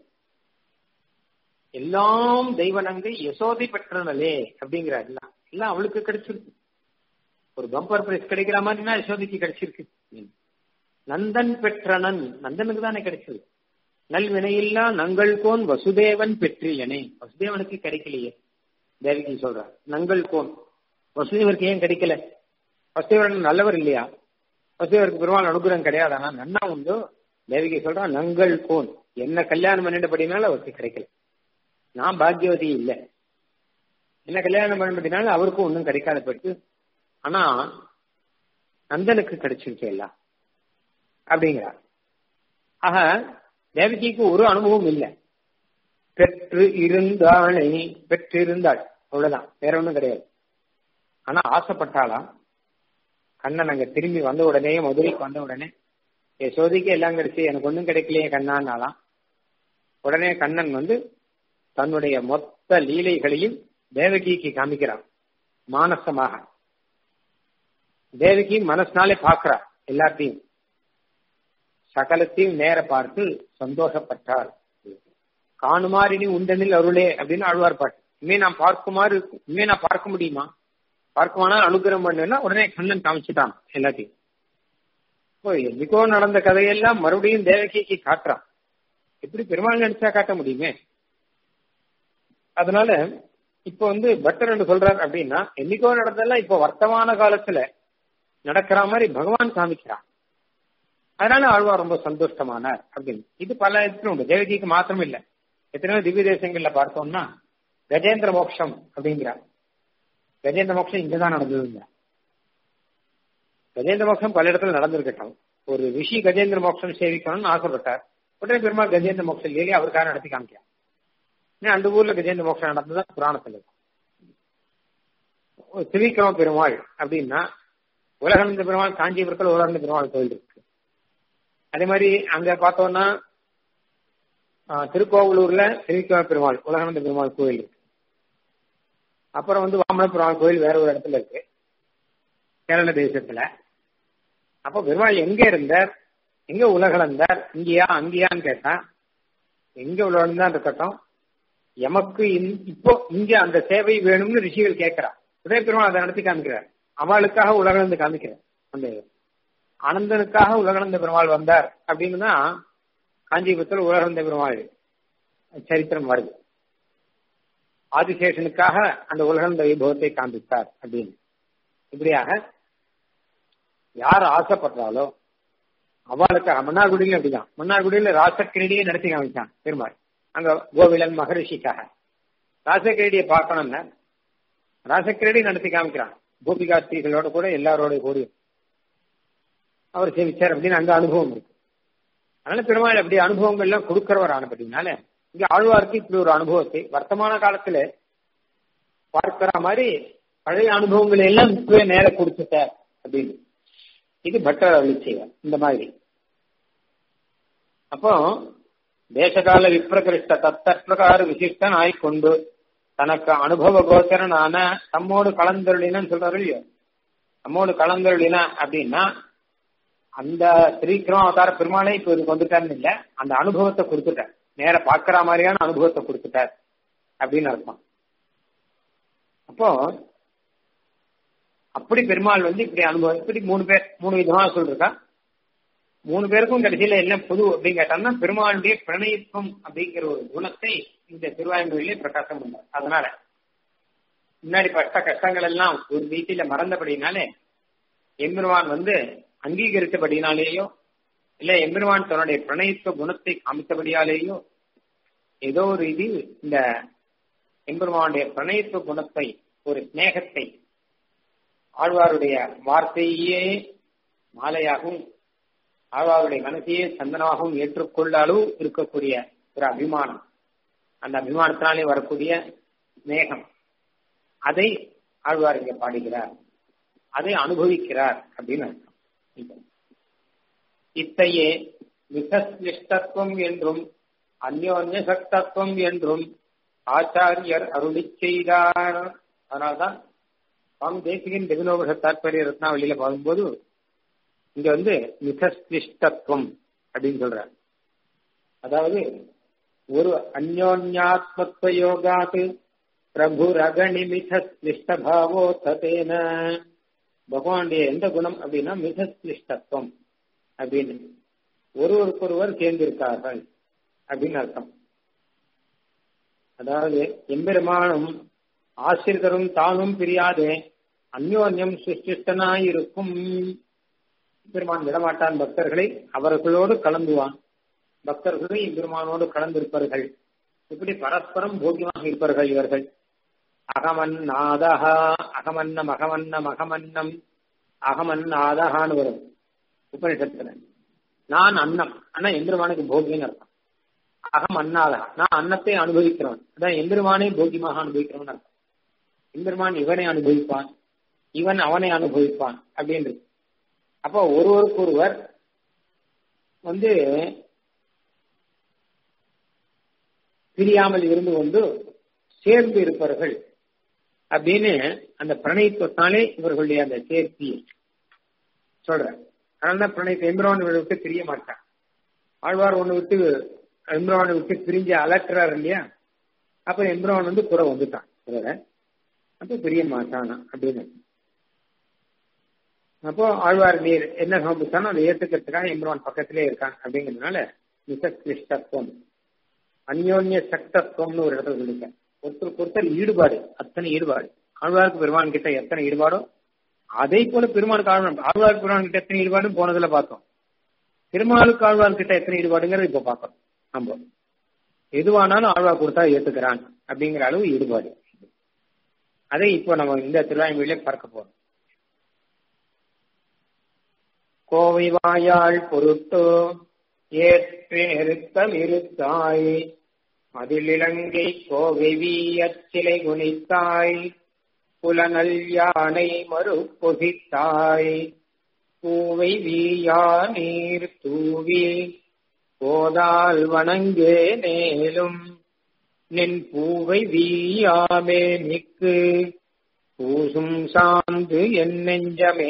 எல்லாம் தெய்வனங்கை யசோதை பெற்றனலே அப்படிங்கிறார் எல்லாம் எல்லாம் அவளுக்கு கிடைச்சிருக்கு ஒரு பம்பர் பிரைஸ் கிடைக்கிற மாதிரினா யசோதைக்கு கிடைச்சிருக்கு நந்தன் பெற்றனன் நந்தனுக்கு தானே கிடைச்சது நல்வினையில்லா நங்கள் கோன் வசுதேவன் பெற்றியனே வசுதேவனுக்கு கிடைக்கலையே தேவிக்கு சொல்றார் நங்கள் கோன் வசுதேவருக்கு ஏன் கிடைக்கல வசுதேவன் நல்லவர் இல்லையா வசுதேவருக்கு பெருமாள் அனுகிரகம் கிடையாதானா நன்னா உண்டு தேவிகை சொல்றான் நங்கள் கோன் என்ன கல்யாணம் பண்ணிட்டபடினால அவருக்கு கிடைக்கல நான் பாக்யவதி இல்லை என்ன கல்யாணம் பண்ணபடினால அவருக்கும் ஒன்றும் கிடைக்காத போயிட்டு ஆனா நந்தனுக்கு கிடைச்சிருச்சு எல்லாம் அப்படிங்கிறார் ஆக தேவகிக்கு ஒரு அனுபவம் இல்லை பெற்று இருந்தாளை பெற்று இருந்தாள் அவ்வளவுதான் வேற ஒண்ணும் கிடையாது ஆனா ஆசைப்பட்டாலாம் கண்ணன் அங்க திரும்பி வந்த உடனே மதுரைக்கு வந்த உடனே யசோதிக்கு எல்லாம் கிடைச்சு எனக்கு ஒன்றும் கிடைக்கலையே கண்ணான்னாலாம் உடனே கண்ணன் வந்து தன்னுடைய மொத்த லீலைகளையும் தேவகிக்கு காமிக்கிறான் மானசமாக தேவகி மனசுனாலே பார்க்கிறா எல்லாத்தையும் சகலத்தையும் நேர பார்த்து சந்தோஷப்பட்டார் காணுமாறு நீ உண்டனில் அருளே அப்படின்னு அழுவார் பாட்டு இனிமே நான் பார்க்குமாறு இனிமே நான் பார்க்க முடியுமா பார்க்குமானால் அனுகிரகம் பண்ணுன்னா உடனே கண்ணன் காமிச்சுட்டான் எல்லாத்தையும் இப்போ என்னைக்கோ நடந்த கதையெல்லாம் மறுபடியும் தேவகிக்கு காட்டுறான் எப்படி பெருமாள் நினைச்சா காட்ட முடியுமே அதனால இப்ப வந்து பட்டர் என்று சொல்றார் அப்படின்னா என்னைக்கோ நடந்ததெல்லாம் இப்போ வர்த்தமான காலத்துல நடக்கிற மாதிரி பகவான் காமிக்கிறான் அதனால ஆழ்வார் ரொம்ப சந்தோஷமானார் அப்படின்னு இது பல இடத்துல உண்டு தேவகிக்கு மாத்திரம் இல்ல எத்தனையோ திவ்ய தேசங்கள்ல பார்த்தோம்னா கஜேந்திர மோட்சம் அப்படிங்கிறார் கஜேந்திர மோட்சம் இங்கதான் நடந்ததுங்க கஜேந்திர மோட்சம் பல இடத்துல நடந்திருக்கட்டும் ஒரு ரிஷி கஜேந்திர மோட்சம் சேவிக்கணும்னு ஆசைப்பட்டார் உடனே பெருமாள் கஜேந்திர மோட்சம் இல்லையே அவருக்காக நடத்தி காமிக்கிறார் அந்த ஊர்ல கஜேந்திர மோட்சம் நடந்ததா புராணத்துல இருக்கும் திரிக்கிரம பெருமாள் அப்படின்னா உலகந்த பெருமாள் காஞ்சிபுரத்தில் உலகந்த பெருமாள் கோயில் இருக்கு அதே மாதிரி அங்க பார்த்தோம்னா திருக்கோவலூர்ல திரிக்கிரம பெருமாள் உலகநந்த பெருமாள் கோயில் இருக்கு அப்புறம் வந்து வாமன பெருமாள் கோயில் வேற ஒரு இடத்துல இருக்கு கேரள தேசத்துல அப்போ பெருமாள் எங்க இருந்தார் எங்க உலகளந்தார் இங்கேயா அங்கேயான்னு கேட்டா எங்க உலகந்தான் இருக்கட்டும் எமக்கு இப்போ இங்க அந்த சேவை வேணும்னு ரிஷிகள் கேட்கிறா உதய பெருமாள் அதை நடத்தி காமிக்கிறார் அவளுக்காக உலகளந்து காமிக்கிறார் அந்த ஆனந்தனுக்காக உலகளந்த பெருமாள் வந்தார் அப்படின்னு தான் காஞ்சிபுரத்தில் உலகளந்த பெருமாள் சரித்திரம் வருது ஆதிசேஷனுக்காக அந்த உலகளந்த வைபவத்தை காண்பித்தார் அப்படின்னு இப்படியாக யார் ஆசைப்படுறாலோ அவளுக்காக மன்னார்குடியிலும் அப்படிதான் மன்னார்குடியில ராசக்கிரடியை நடத்தி காமிச்சான் பெருமாள் அங்க கோவிலன் மகரிஷிக்காக ராசக்கிரடியை பார்க்கணும்னா ராசக்கிரடி நடத்தி காமிக்கிறான் கோபிகா ஸ்திரீகளோட கூட எல்லாரோட கூடியும் அவர் சேவிச்சார் அப்படின்னு அந்த அனுபவம் இருக்கு அதனால பெருமாள் அப்படி அனுபவங்கள் எல்லாம் கொடுக்கிறவர் ஆனப்படினால இங்க ஆழ்வார்க்கு இப்படி ஒரு அனுபவத்தை வர்த்தமான காலத்துல பார்க்கிற மாதிரி பழைய அனுபவங்களை எல்லாம் இப்பவே நேர கொடுத்துட்டார் அப்படின்னு இது பட்டர் அருளி செய்வார் இந்த மாதிரி அப்போ தேசகால விப்ரகிருஷ்ட தத்தற்பிரகார விசிஷ்டன் ஆய்கொண்டு தனக்கு அனுபவ கோச்சரனான தம்மோடு கலந்தருளினு சொல்றாரு இல்லையோ நம்மோடு கலந்தருளின அப்படின்னா அந்த ஸ்ரீக்கிரம் அவதார பெருமாளே இப்ப இதுக்கு வந்துட்டாருன்னு இல்ல அந்த அனுபவத்தை கொடுத்துட்டார் நேர பாக்குற மாதிரியான அனுபவத்தை கொடுத்துட்டார் அப்படின்னு அர்த்தம் அப்போ அப்படி பெருமாள் வந்து இப்படி அனுபவம் இப்படி மூணு பேர் மூணு விதமா சொல்றா மூணு பேருக்கும் கடைசியில என்ன பொது அப்படின்னு கேட்டாங்கன்னா பெருமாளுடைய பிரணயித்துவம் அப்படிங்கிற ஒரு குணத்தை இந்த திருவாயந்தூரிலே பிரகாசம் பண்ணார் அதனால முன்னாடி பட்ட கஷ்டங்கள் எல்லாம் ஒரு வீட்டில மறந்தபடினாலே எம்பெருமான் வந்து அங்கீகரித்தபடினாலேயோ இல்ல எம்பெருமான் தன்னுடைய பிரணயித்துவ குணத்தை காமித்தபடியாலேயோ ஏதோ ஒரு இது இந்த எம்பெருமானுடைய பிரணயித்துவ குணத்தை ஒரு ஸ்நேகத்தை ஆழ்வாருடைய வார்த்தையே மாலையாகவும் ஆழ்வாருடைய மனசையே சந்தனமாகவும் ஏற்றுக்கொள்ள அளவு இருக்கக்கூடிய ஒரு அபிமானம் அந்த அபிமானத்தினாலே வரக்கூடிய ஸ்நேகம் அதை ஆழ்வார் இங்க பாடுகிறார் அதை அனுபவிக்கிறார் அப்படின்னு அர்த்தம் இத்தையே மிகஸ்லிஷ்டத்துவம் என்றும் அந்யோன்ய சக்தத்துவம் என்றும் ஆச்சாரியர் அருளி செய்தார் அதனால்தான் சுவாமி தேசிகன் டெபினோபக தாற்பரிய ரத்னாவளியில பார்க்கும்போது இங்க வந்து மிகஸ்லிஷ்டத்துவம் அப்படின்னு சொல்றார் அதாவது ஒரு அந்யோன்யாத்மத்துவ யோகாத்து பிரபு ரகணிமித ஸ்லிஷ்டபாவோ ததேன பகவானுடைய எந்த குணம் அப்படின்னா மிக ஸ்லிஷ்டத்துவம் அப்படின்னு ஒருவருக்கொருவர் சேர்ந்திருக்கார்கள் அப்படின்னு அர்த்தம் அதாவது எம்பெருமானும் ஆசிரியரும் தானும் பிரியாதே அந்யோன்யம் சுஷ்டிஷ்டனாயிருக்கும் பெருமான் விடமாட்டான் பக்தர்களை அவர்களோடு கலந்துவான் பக்தர்களும் எம்பெருமானோடு கலந்திருப்பார்கள் இப்படி பரஸ்பரம் போக்கியமாக இருப்பார்கள் இவர்கள் அகமன்னாதஹா அகமன்னம் அகமன்னம் அகமன்னம் அகமன்னாதஹான்னு வரும் உபனிஷத்துல நான் அன்னம் ஆனா எம்பெருமானுக்கு போகியன்னு அர்த்தம் அகம் அன்னாதா நான் அன்னத்தை அனுபவிக்கிறவன் அதான் எம்பெருமானை போகியமாக அனுபவிக்கிறவன் அர்த்தம் எம்பெருமான் இவனை அனுபவிப்பான் இவன் அவனை அனுபவிப்பான் அப்படின்றது அப்போ ஒருவருக்கு ஒருவர் வந்து பிரியாமல் இருந்து கொண்டு சேர்ந்து இருப்பார்கள் அப்படின்னு அந்த பிரணயத்தினாலே இவர்களுடைய அந்த சேர்த்தி சொல்றேன் அதனால பிரணயத்தை எம்பிரவான் விட்டு பிரிய மாட்டான் ஆழ்வார் ஒண்ணு விட்டு எம்பிரவானை விட்டு பிரிஞ்சு அலட்டுறாரு இல்லையா அப்ப எம்பிரவான் வந்து புற வந்துட்டான் இவரை அப்ப பிரிய மாட்டானா அப்படின்னு அப்போ ஆழ்வார் நீர் என்ன சமர்ப்பித்தானோ அதை ஏத்துக்கிறதுக்காக எம்பிரவான் பக்கத்திலே இருக்கான் அப்படிங்கிறதுனால மிசக்லிஷ்டத்துவம் அந்யோன்ய சக்தத்துவம்னு ஒரு இடத்துல சொல்லிருக்கேன் ஒருத்தருக்கு ஒருத்தர் ஈடுபாடு அத்தனை ஈடுபாடு ஆழ்வாருக்கு பெருமான் கிட்ட எத்தனை ஈடுபாடோ அதே போல பெருமாளுக்கு ஆழ்வார் ஆழ்வாருக்கு பெருமான் கிட்ட எத்தனை ஈடுபாடும் போனதுல பார்த்தோம் பெருமாளுக்கு ஆழ்வார் கிட்ட எத்தனை ஈடுபாடுங்கிறது இப்ப பார்க்கணும் நம்ம எதுவானாலும் ஆழ்வார் கொடுத்தா ஏத்துக்கிறான் அப்படிங்கிற அளவு ஈடுபாடு அதை இப்போ நம்ம இந்த திருவாய்மொழியில பார்க்க போறோம் கோவை வாயாள் பொருட்டோ ஏற்று நிறுத்தம் இருத்தாய் அதில் இலங்கை கோவை வீயச்சிலை குனித்தாய் புலனல் யானை மறுப்பொசித்தாய் பூவை வீயா நீர் தூவி போதால் வணங்கே மேலும் நின் பூவை வீயாமே மிக்கு பூசும் சாந்து என் நெஞ்சமே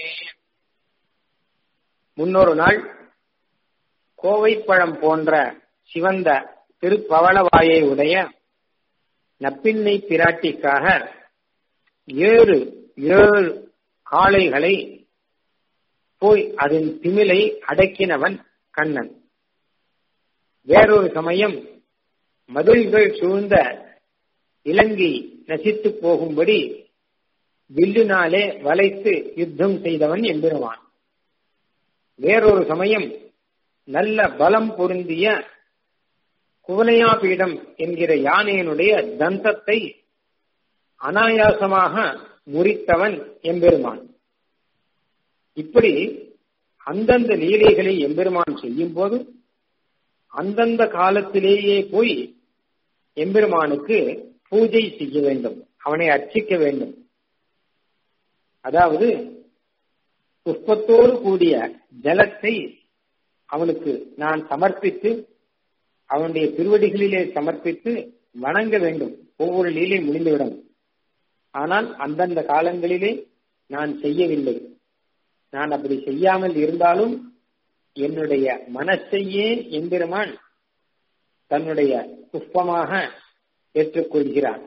முன்னொரு நாள் கோவைப்பழம் போன்ற சிவந்த திருப்பவளவாயை உடைய நப்பின்னை பிராட்டிக்காக ஏழு ஏழு காளைகளை போய் அதன் திமிலை அடக்கினவன் கண்ணன் வேறொரு சமயம் மதுள்கள் சூழ்ந்த இலங்கை நசித்து போகும்படி வில்லினாலே வளைத்து யுத்தம் செய்தவன் எம்பெருவான் வேறொரு சமயம் நல்ல பலம் பொருந்திய குவலையாபீடம் என்கிற யானையினுடைய தந்தத்தை அனாயாசமாக முறித்தவன் எம்பெருமான் இப்படி அந்தந்த லீலைகளை எம்பெருமான் செய்யும் போது அந்தந்த காலத்திலேயே போய் எம்பெருமானுக்கு பூஜை செய்ய வேண்டும் அவனை அர்ச்சிக்க வேண்டும் அதாவது புஷ்பத்தோடு கூடிய ஜலத்தை அவனுக்கு நான் சமர்ப்பித்து அவனுடைய திருவடிகளிலே சமர்ப்பித்து வணங்க வேண்டும் ஒவ்வொரு லீலை முடிந்துவிடும் ஆனால் அந்தந்த காலங்களிலே நான் செய்யவில்லை நான் அப்படி செய்யாமல் இருந்தாலும் என்னுடைய மனசையே எம்பெருமான் தன்னுடைய புஷ்பமாக ஏற்றுக்கொள்கிறான்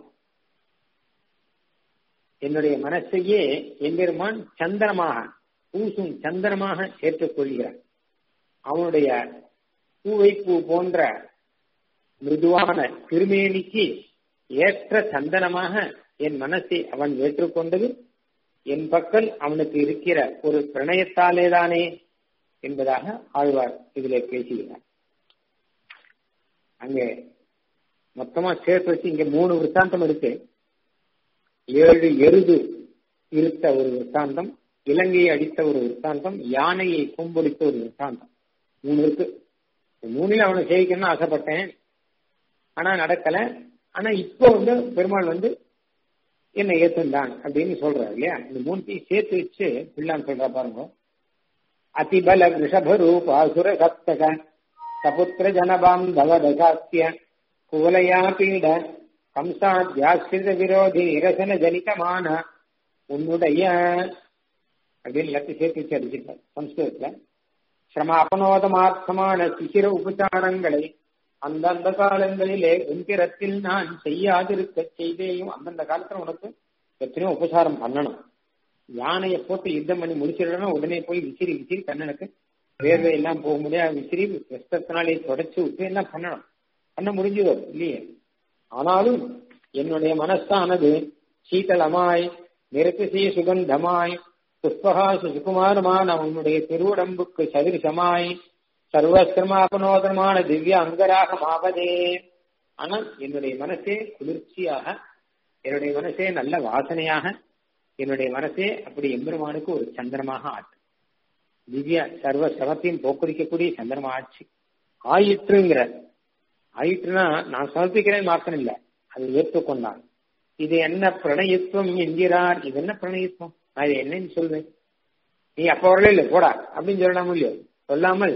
என்னுடைய மனசையே எம்பெருமான் சந்திரமாக பூசும் சந்திரமாக ஏற்றுக்கொள்கிறான் அவனுடைய பூவை பூ போன்ற மிருதுவான திருமேனிக்கு ஏற்ற சந்தனமாக என் மனசை அவன் ஏற்றுக்கொண்டது என் பக்கல் அவனுக்கு இருக்கிற ஒரு பிரணயத்தாலேதானே என்பதாக ஆழ்வார் இதிலே பேசுகிறார் அங்கே மொத்தமா சேர்த்து வச்சு இங்க மூணு விற்த்தாந்தம் இருக்கு ஏழு எருது இருத்த ஒரு விற்த்தாந்தம் இலங்கையை அடித்த ஒரு விற்த்தாந்தம் யானையை கும்பொடித்த ஒரு விற்த்தாந்தம் மூணு இருக்கு மூணுல அவனை சேவிக்கணும்னு ஆசைப்பட்டேன் ஆனா நடக்கல ஆனா இப்போ வந்து பெருமாள் வந்து என்ன ஏத்துந்தான் அப்படின்னு சொல்றாரு இல்லையா இந்த மூணுத்தையும் சேர்த்து வச்சு பிள்ளான்னு சொல்றா பாருங்க அதிபல ரிஷப ரூபாசுர சப்தக சபுத்திர ஜனபாந்தவ தசாத்திய குவலையா பீட கம்சாத்யாசிரித விரோதி நிரசன ஜனிதமான உன்னுடைய அப்படின்னு எல்லாத்தையும் சேர்த்து வச்சு அடிச்சிருக்காரு சம்ஸ்கிருதத்துல சிரம அபனோதமார்த்தமான சிசிர உபச்சாரங்களை அந்தந்த காலங்களிலே எந்திரத்தில் நான் செய்யாதிருக்க செய்தேயும் அந்தந்த காலத்துல உனக்கு எத்தனையோ உபசாரம் பண்ணணும் யானையை போட்டு யுத்தம் பண்ணி முடிச்சிடணும் உடனே போய் விசிறி விசிறி கண்ணனுக்கு வேர்வை எல்லாம் போக முடியாது விசிறி வெஸ்டத்தினாலே தொடச்சு விட்டு எல்லாம் பண்ணணும் பண்ண முடிஞ்சதோ இல்லையே ஆனாலும் என்னுடைய மனசானது சீதளமாய் நிறத்திசை சுகந்தமாய் புஷ்பகாசு சுகுமாரமான உன்னுடைய திருவுடம்புக்கு சதிருஷமாய் சர்வசிரமாபனோதனமான திவ்ய அங்கராக மாவதே ஆனால் என்னுடைய மனசே குளிர்ச்சியாக என்னுடைய மனசே நல்ல வாசனையாக என்னுடைய மனசே அப்படி எம்பெருமானுக்கு ஒரு சந்திரமாக ஆச்சு திவ்ய சர்வ சிரமத்தையும் போக்குரிக்கக்கூடிய சந்திரமா ஆச்சு ஆயிற்றுங்கிற ஆயிற்றுனா நான் சமர்ப்பிக்கிறேன் மாத்திரம் இல்ல அதை ஏற்றுக்கொண்டான் இது என்ன பிரணயத்துவம் என்கிறார் இது என்ன பிரணயத்துவம் நான் இது என்னன்னு சொல்வேன் நீ அப்ப வரல இல்ல போடா அப்படின்னு சொல்லலாமோ இல்லையோ சொல்லாமல்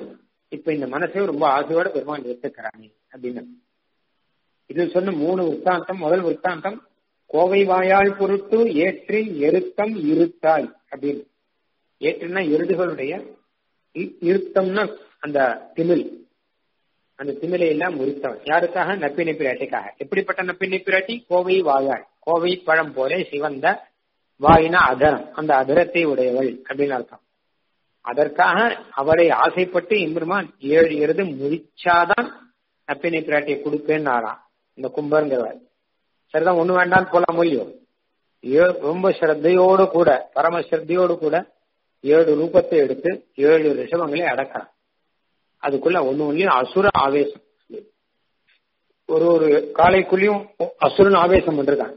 இப்ப இந்த மனசை ரொம்ப ஆசையோட பெருமான் ஏத்துக்கிறானே அப்படின்னு இது சொன்ன மூணு விற்த்தாந்தம் முதல் விற்த்தாந்தம் கோவை வாயால் பொருட்டு ஏற்றின் எருத்தம் இருத்தாய் அப்படின்னு ஏற்றுனா எருதுகளுடைய இருத்தம்னா அந்த திமிழ் அந்த திமிலை எல்லாம் முறித்தவன் யாருக்காக நப்பினை பிராட்டிக்காக எப்படிப்பட்ட நப்பினை பிராட்டி கோவை வாயாள் கோவை பழம் போல சிவந்த வாயினா அதரம் அந்த அதரத்தை உடையவள் அப்படின்னு அர்த்தம் அதற்காக அவளை ஆசைப்பட்டு எம்பெருமான் ஏழு எருது முறிச்சாதான் நப்பினை பிராட்டியை கொடுப்பேன்னு ஆறான் இந்த கும்பருங்கிறவர் சரிதான் ஒண்ணு வேண்டாம் போலாம் இல்லையோ ரொம்ப ஸ்ரத்தையோடு கூட பரம ஸ்ரத்தையோடு கூட ஏழு ரூபத்தை எடுத்து ஏழு ரிஷபங்களை அடக்கிறான் அதுக்குள்ள ஒண்ணு ஒன்னுலயும் அசுர ஆவேசம் ஒரு ஒரு காலைக்குள்ளயும் அசுரன் ஆவேசம் பண்றான்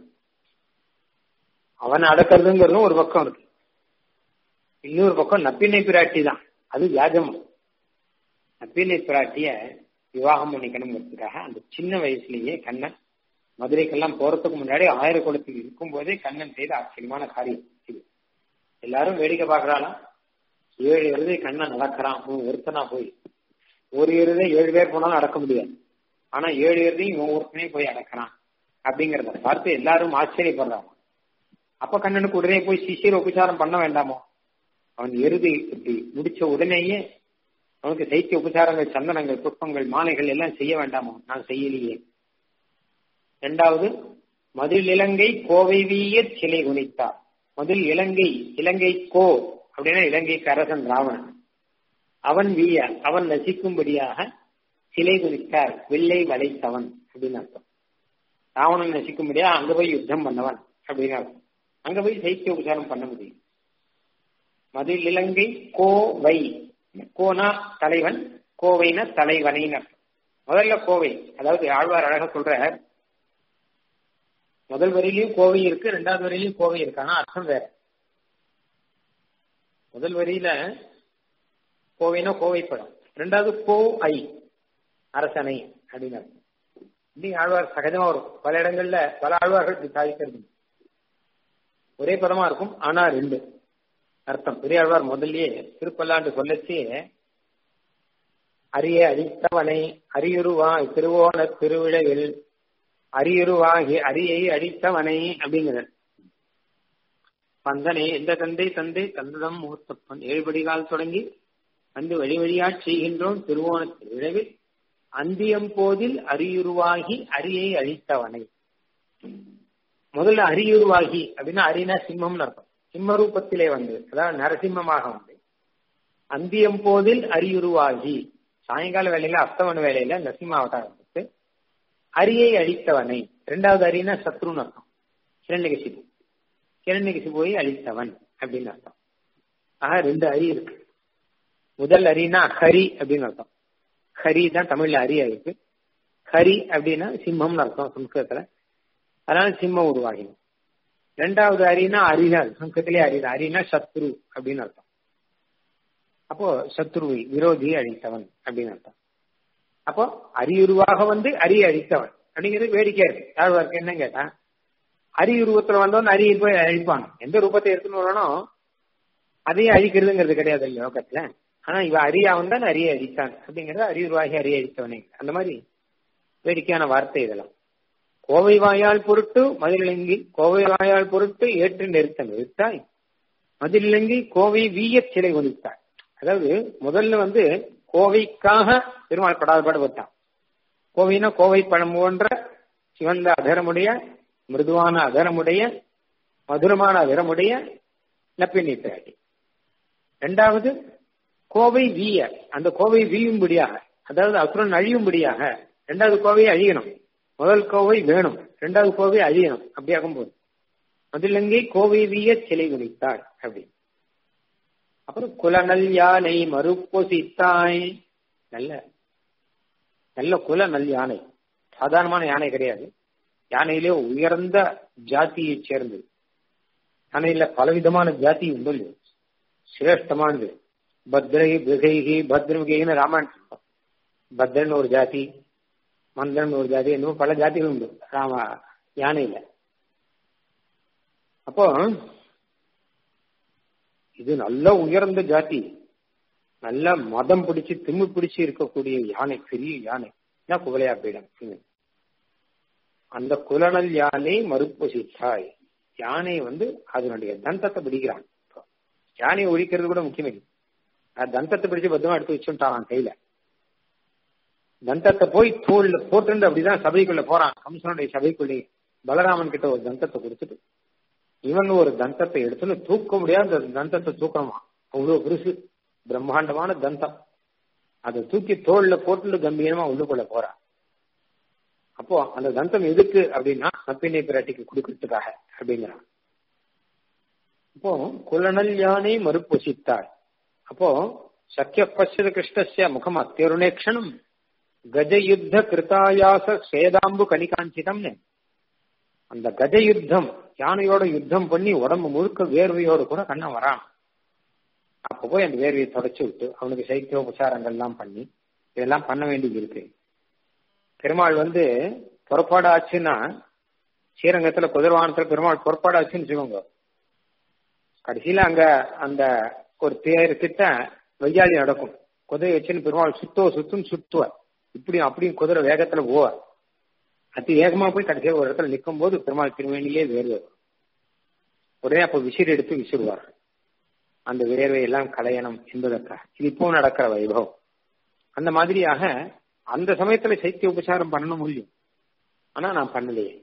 அவன் அடக்கிறதுங்கிறதும் ஒரு பக்கம் இருக்கு இன்னொரு பக்கம் நப்பினை பிராட்டி தான் அது வியாஜம் நப்பினை பிராட்டிய விவாகம் பண்ணிக்கணுங்கிறதுக்காக அந்த சின்ன வயசுலயே கண்ணன் மதுரைக்கெல்லாம் போறதுக்கு முன்னாடி ஆயிரம் குளத்தில் இருக்கும் போதே கண்ணன் செய்த ஆச்சரியமான காரியம் இது எல்லாரும் வேடிக்கை பாக்குறாளாம் ஏழு எருதை கண்ணன் நடக்கிறான் ஒருத்தனா போய் ஒரு எருதை ஏழு பேர் போனாலும் அடக்க முடியாது ஆனா ஏழு எருதையும் இவன் ஒருத்தனே போய் அடக்கிறான் அப்படிங்கறத பார்த்து எல்லாரும் ஆச்சரியப்படுறாங்க அப்ப கண்ணனுக்கு உடனே போய் சிஷியர் உபச்சாரம் பண்ண வேண்டாமோ அவன் எருது இப்படி முடிச்ச உடனேயே அவனுக்கு சைத்திய உபச்சாரங்கள் சந்தனங்கள் புஷ்பங்கள் மாலைகள் எல்லாம் செய்ய வேண்டாமோ நான் செய்யலையே இரண்டாவது மதில் இலங்கை கோவை வீய சிலை குனித்தார் மதில் இலங்கை இலங்கை கோ அப்படின்னா இலங்கைக்கு அரசன் ராவணன் அவன் வீய அவன் நசிக்கும்படியாக சிலை குனித்தார் வில்லை வளைத்தவன் அப்படின்னு அர்த்தம் ராவணன் நசிக்கும்படியா அங்க போய் யுத்தம் பண்ணவன் அப்படின்னு அர்த்தம் அங்க போய் சைத்திய உபச்சாரம் பண்ண முடியும் மதில் இலங்கை கோவை கோனா தலைவன் கோவைனா தலைவனைன்னு அர்த்தம் முதல்ல கோவை அதாவது ஆழ்வார் அழக சொல்ற முதல் வரியிலையும் கோவை இருக்கு ரெண்டாவது வரியிலையும் கோவை இருக்கு ஆனா அர்த்தம் வேற முதல் வரியில கோவைனா கோவை படம் ரெண்டாவது கோ ஐ அரசனை அப்படின்னு அர்த்தம் இப்படி ஆழ்வார் சகஜமா வரும் பல இடங்கள்ல பல ஆழ்வார்கள் இப்படி சாதிக்கிறது ஒரே பதமா இருக்கும் ஆனா ரெண்டு அர்த்தம் பெரிய ஆழ்வார் முதல்லயே திருப்பல்லாண்டு சொல்லச்சு அரிய அடித்தவனை அரியுருவாய் திருவோண திருவிழையில் அரியுருவாகி அரியை அடித்தவனை அப்படிங்கிறார் பந்தனை எந்த தந்தை தந்தை தந்ததம் மூர்த்தப்பன் ஏழுபடிகால் தொடங்கி வந்து வழி வழியாட் செய்கின்றோம் திருவோண திருவிழவில் அந்தியம் போதில் அரியுருவாகி அரியை அழித்தவனை முதல்ல அரியுருவாகி அப்படின்னா அரினா சிம்மம்னு அர்த்தம் சிம்ம ரூபத்திலே வந்து அதாவது நரசிம்மமாக வந்து அந்தியம் போதில் அரியுருவாகி சாயங்கால வேலையில அஸ்தவன வேலையில நரசிம்ம அவதாரம் எடுத்து அரியை அழித்தவனை இரண்டாவது அரினா சத்ருன்னு அர்த்தம் கிரண்யகசிபு கிரண்யகசிபுவை அழித்தவன் அப்படின்னு அர்த்தம் ஆக ரெண்டு அரி இருக்கு முதல் அரினா ஹரி அப்படின்னு அர்த்தம் ஹரி தான் தமிழ்ல அரி இருக்கு ஹரி அப்படின்னா சிம்மம்னு அர்த்தம் சம்ஸ்கிருதத்துல அதனால சிம்மம் உருவாகிடும் ரெண்டாவது அரினா அரிதான் சம்ஸ்கிருத்திலே அரிதான் அரினா சத்ரு அப்படின்னு அர்த்தம் அப்போ சத்ருவை விரோதியை அழித்தவன் அப்படின்னு அர்த்தம் அப்போ அரியுருவாக வந்து அரிய அழித்தவன் அப்படிங்கிறது வேடிக்கையா இருக்கு யாழ்வாருக்கு என்ன கேட்டா அரி உருவத்துல வந்தவன் அரியை போய் அழிப்பான் எந்த ரூபத்தை எடுத்துன்னு வரணும் அதையே அழிக்கிறதுங்கிறது கிடையாது லோகத்துல ஆனா இவ அரியா வந்தான் அரிய அழித்தான் அப்படிங்கிறது அரியுருவாகி அரிய அழித்தவனே அந்த மாதிரி வேடிக்கையான வார்த்தை இதெல்லாம் கோவை வாயால் பொருட்டு மதிலிலங்கி கோவை வாயால் பொருட்டு ஏற்று நிறுத்த நிறுத்தாய் மதிலிலங்கி கோவை வீய சிலை ஒலித்தாய் அதாவது முதல்ல வந்து கோவைக்காக பெருமாள் படாத பாடுபட்டான் கோவைனா கோவை பழம் போன்ற சிவந்த அதரமுடைய மிருதுவான அதரமுடைய மதுரமான அதரமுடைய லப்பினி பிராட்டி இரண்டாவது கோவை வீய அந்த கோவை வீயும்படியாக அதாவது அசுரன் அழியும்படியாக இரண்டாவது கோவை அழியணும் முதல் கோவை வேணும் இரண்டாவது கோவை அழியணும் அப்படி ஆகும்போது மதிலங்கை கோவை வீய சிலை குனித்தாள் அப்படி அப்புறம் குலநல் யானை மறுப்பொசித்தாய் நல்ல நல்ல குல நல் யானை சாதாரணமான யானை கிடையாது யானையிலே உயர்ந்த ஜாத்தியை சேர்ந்தது யானையில பலவிதமான ஜாதி உண்டு இல்லையோ சிரேஷ்டமானது பத்ரை பிருகைகி பத்ரமுகின்னு ராமாயணம் பத்ரன் ஒரு ஜாதி மந்தன் ஒரு ஜாதி இன்னும் பல ஜாதிகள் உண்டு ராம யானையில அப்போ இது நல்ல உயர்ந்த ஜாதி நல்ல மதம் பிடிச்சு திம்மு பிடிச்சு இருக்கக்கூடிய யானை பெரிய யானை தான் குவலையா பீடம் அந்த குலனல் யானை மறுப்பொசித்தாய் யானை வந்து அதனுடைய தந்தத்தை பிடிக்கிறான் யானையை ஒழிக்கிறது கூட முக்கியமே தந்தத்தை பிடிச்சு பத்திரமா எடுத்து வச்சுட்டான் கையில தந்தத்தை போய் தோல்ல போட்டு அப்படிதான் சபைக்குள்ள போறான் கம்சனுடைய சபைக்குள்ளேயே பலராமன் கிட்ட ஒரு தந்தத்தை கொடுத்துட்டு இவன் ஒரு தந்தத்தை எடுத்துன்னு தூக்க முடியாத அந்த தந்தத்தை தூக்கணுமா அவ்வளவு பெருசு பிரம்மாண்டமான தந்தம் அதை தூக்கி தோல்ல போட்டு கம்பீரமா உள்ளுக்குள்ள போறான் அப்போ அந்த தந்தம் எதுக்கு அப்படின்னா நப்பினை பிராட்டிக்கு கொடுக்கறதுக்காக அப்படிங்கிறான் அப்போ குலனல் யானை மறுப்பொசித்தாள் அப்போ சக்கிய பசித கிருஷ்ணஸ்ய முகம் அத்தியருணேக்ஷணம் கஜ யுத்த கிருத்தாயாச சேதாம்பு கனிகாஞ்சிதம்னு அந்த கஜ யுத்தம் யானையோட யுத்தம் பண்ணி உடம்பு முழுக்க வேர்வையோடு கூட கண்ணன் வரான் அப்ப போய் அந்த வேர்வையை தொடச்சு விட்டு அவனுக்கு சைத்தியோபசாரங்கள் எல்லாம் பண்ணி இதெல்லாம் பண்ண வேண்டியது இருக்கு பெருமாள் வந்து புறப்பாடு ஆச்சுன்னா ஸ்ரீரங்கத்துல குதிரவானத்துல பெருமாள் புறப்பாடு ஆச்சுன்னு வச்சுக்கோங்க கடைசியில அங்க அந்த ஒரு தேர் கிட்ட வையாளி நடக்கும் குதிரை வச்சுன்னு பெருமாள் சுத்தோ சுத்தும் சுத்துவார் இப்படியும் அப்படியும் குதிரை வேகத்துல போவார் அதி வேகமா போய் கடைசியில் ஒரு இடத்துல நிற்கும் போது பெருமாள் திருவேணிலே வேர்வை வரும் உடனே அப்ப விசிறி எடுத்து விசிறுவார் அந்த வேர்வை எல்லாம் களையணும் என்பதற்காக இது இப்போ நடக்கிற வைபவம் அந்த மாதிரியாக அந்த சமயத்துல சைத்திய உபசாரம் பண்ணணும் முடியும் ஆனா நான் பண்ணலையே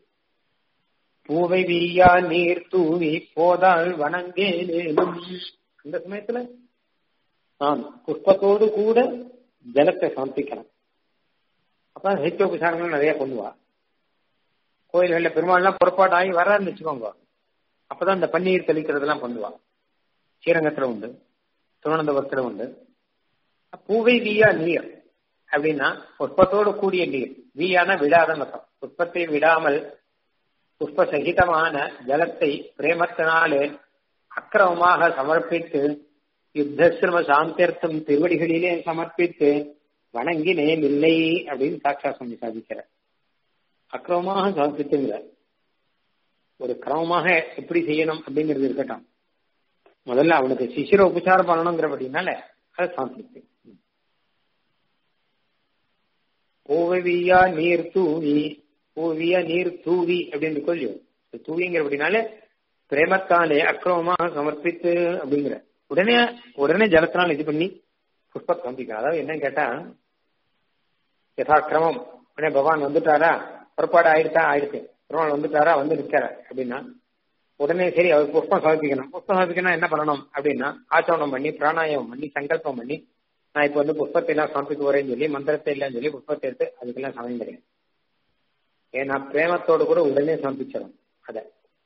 பூவை வீயா நீர் தூவி போதால் வணங்கேனும் அந்த சமயத்துல நான் புஷ்பத்தோடு கூட ஜலத்தை சமர்ப்பிக்கலாம் அப்ப சைத்தியோபசாரங்கள் நிறைய பண்ணுவா கோயில்கள்ல பெருமாள்லாம் புறப்பாடு ஆகி வரான்னு வச்சுக்கோங்க அப்பதான் இந்த பன்னீர் தெளிக்கிறதெல்லாம் பண்ணுவா ஸ்ரீரங்கத்துல உண்டு திருவனந்தபுரத்துல உண்டு பூவை வீயா நீர் அப்படின்னா புஷ்பத்தோடு கூடிய நீர் வீயான விடாத மத்தம் புஷ்பத்தை விடாமல் புஷ்ப சகிதமான ஜலத்தை பிரேமத்தினாலே அக்கிரமமாக சமர்ப்பித்து யுத்தசிரம சாந்தியர்த்தம் திருவடிகளிலே சமர்ப்பித்து வணங்கினேன் இல்லை அப்படின்னு சாட்சா சுவாமி சாதிக்கிறார் அக்கிரமமாக சமர்ப்பித்துங்கிறார் ஒரு கிரமமாக எப்படி செய்யணும் அப்படிங்கிறது இருக்கட்டும் முதல்ல அவனுக்கு சிசிர உபச்சாரம் பண்ணணுங்கிறபடினால அதை சமர்ப்பித்து பூவியா நீர் தூவி பூவியா நீர் தூவி அப்படின்னு சொல்லியும் தூவிங்கிறபடினாலே பிரேமத்தாலே அக்கிரமமாக சமர்ப்பித்து அப்படிங்கிற உடனே உடனே ஜலத்தினால் இது பண்ணி புஷ்ப சமர்ப்பிக்க அதாவது என்னன்னு கேட்டா யதாக்கிரமம் உடனே பகவான் வந்துட்டாரா புறப்பாடு ஆயிடுத்தா ஆயிடுச்சு பெருமாள் வந்துட்டாரா வந்து நிற்கிறார் அப்படின்னா உடனே சரி அவர் புஷ்பம் சமர்ப்பிக்கணும் புஷ்பம் சமர்ப்பிக்கணும் என்ன பண்ணணும் அப்படின்னா ஆச்சரணம் பண்ணி பிராணாயாமம் பண்ணி சங்கல்பம் பண்ணி நான் இப்போ வந்து புஷ்பத்தை எல்லாம் சமர்ப்பிக்க போறேன்னு சொல்லி மந்திரத்தை இல்லைன்னு சொல்லி புஷ்பத்தை எடுத்து அதுக்கெல்லாம் சமயம் கிடையாது ஏன்னா பிரேமத்தோடு கூட உடனே சமர்ப்பிச்சிடும் அதை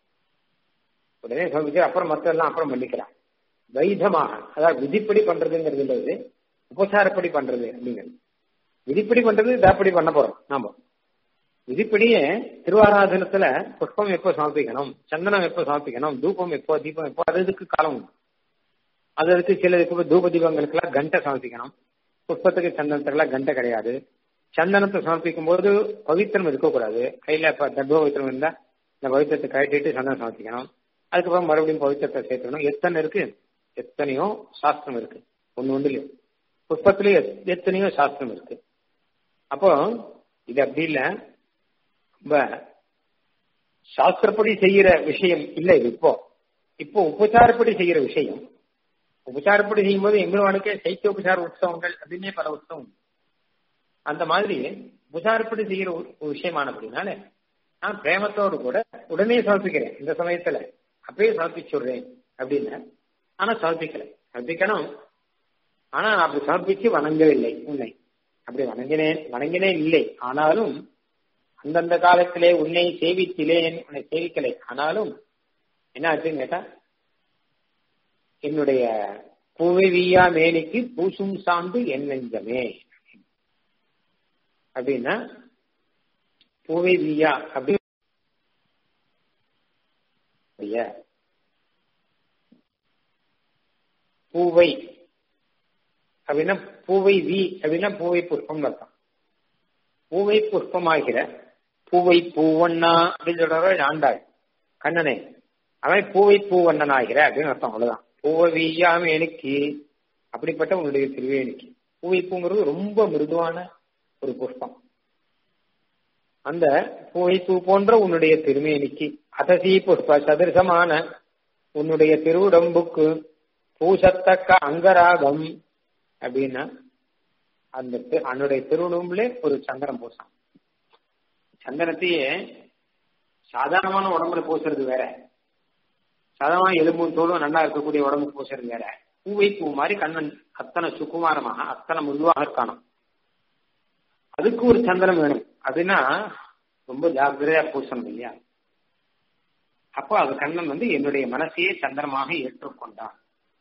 உடனே சமர்ப்பிச்சு அப்புறம் மற்ற எல்லாம் அப்புறம் பண்ணிக்கிறான் வைதமாக அதாவது விதிப்படி பண்றதுங்கிறது இல்லது உபசாரப்படி பண்றது அப்படிங்கிறது விதிப்படி பண்றது இதாப்படி பண்ண போறோம் நாம விதிப்படியே திருவாராதனத்துல புஷ்பம் எப்போ சமர்ப்பிக்கணும் சந்தனம் எப்போ சமர்ப்பிக்கணும் தூபம் எப்போ தீபம் எப்போ அது இதுக்கு காலம் உண்டு அது அதுக்கு சில இப்போ தூப தீபங்களுக்கெல்லாம் கண்டை சமர்ப்பிக்கணும் புஷ்பத்துக்கு சந்தனத்துக்கெல்லாம் கண்டை கிடையாது சந்தனத்தை சமர்ப்பிக்கும் போது பவித்திரம் இருக்கக்கூடாது கையில இப்ப தர்ப பவித்திரம் இருந்தா இந்த பவித்திரத்தை கழட்டிட்டு சந்தனம் சமர்ப்பிக்கணும் அதுக்கப்புறம் மறுபடியும் பவித்திரத்தை சேர்த்துக்கணும் எத்தனை இருக்கு எத்தனையோ சாஸ்திரம் இருக்கு ஒண்ணு ஒன்று இல்லையோ புஷ்பத்திலேயே எத்தனையோ சாஸ்திரம் இருக்கு அப்போ இது அப்படி இல்ல ரொம்ப சாஸ்திரப்படி செய்யற விஷயம் இல்லை இது இப்போ இப்போ உபச்சாரப்படி செய்யற விஷயம் உபச்சாரப்படி செய்யும்போது எம்பெருமானுக்கே சைத்திய உபச்சார உற்சவங்கள் அப்படின்னே பல உற்சவம் அந்த மாதிரி உபச்சாரப்படி செய்யற ஒரு விஷயமானபடினால நான் பிரேமத்தோடு கூட உடனே சமர்ப்பிக்கிறேன் இந்த சமயத்துல அப்பயே சமர்ப்பிச்சுடுறேன் அப்படின்னு ஆனா சமர்ப்பிக்கல சமர்ப்பிக்கணும் ஆனா நான் அப்படி சமர்ப்பிச்சு வணங்கவில்லை உன்னை அப்படி வணங்கினேன் வணங்கினேன் இல்லை ஆனாலும் அந்தந்த காலத்திலே உன்னை சேவித்திலேன் உன்னை சேவிக்கலை ஆனாலும் என்ன ஆச்சுன்னு கேட்டா என்னுடைய பூவை வீயா மேனிக்கு பூசும் சாந்து என் நெஞ்சமே அப்படின்னா பூவை வீயா அப்படி பூவை அப்படின்னா பூவை வி அப்படின்னா பூவை புஷ்பம் அர்த்தம் பூவை புஷ்பமாகிற பூவை பூவண்ணா அப்படின்னு சொல்றவர் ஆண்டாள் கண்ணனே அவன் பூவை பூவண்ணன் ஆகிற அப்படின்னு அர்த்தம் அவ்வளவுதான் பூவை வீயாம எனக்கு அப்படிப்பட்ட உன்னுடைய திருவேணிக்கு பூவைப்பூங்கிறது ரொம்ப மிருதுவான ஒரு புஷ்பம் அந்த பூவைப்பூ போன்ற உன்னுடைய திருமேனிக்கு அதசி புஷ்ப சதிர்சமான உன்னுடைய திருவுடம்புக்கு பூசத்தக்க அங்கராகம் அப்படின்னா அந்த அதனுடைய திருவுடம்புல ஒரு சந்திரன் பூசம் சந்தனத்தையே சாதாரணமான உடம்புல பூசுறது வேற சாதாரண எலும்பும் தோளும் நல்லா இருக்கக்கூடிய உடம்பு பூசுறது வேற பூவை பூ மாதிரி கண்ணன் அத்தனை சுகுமாரமாக அத்தனை முழுவாக இருக்கானோ அதுக்கு ஒரு சந்தனம் வேணும் அதுனா ரொம்ப ஜாக்கிரதையா பூசணும் இல்லையா அப்போ அது கண்ணன் வந்து என்னுடைய மனசையே சந்திரமாக ஏற்றுக்கொண்டான்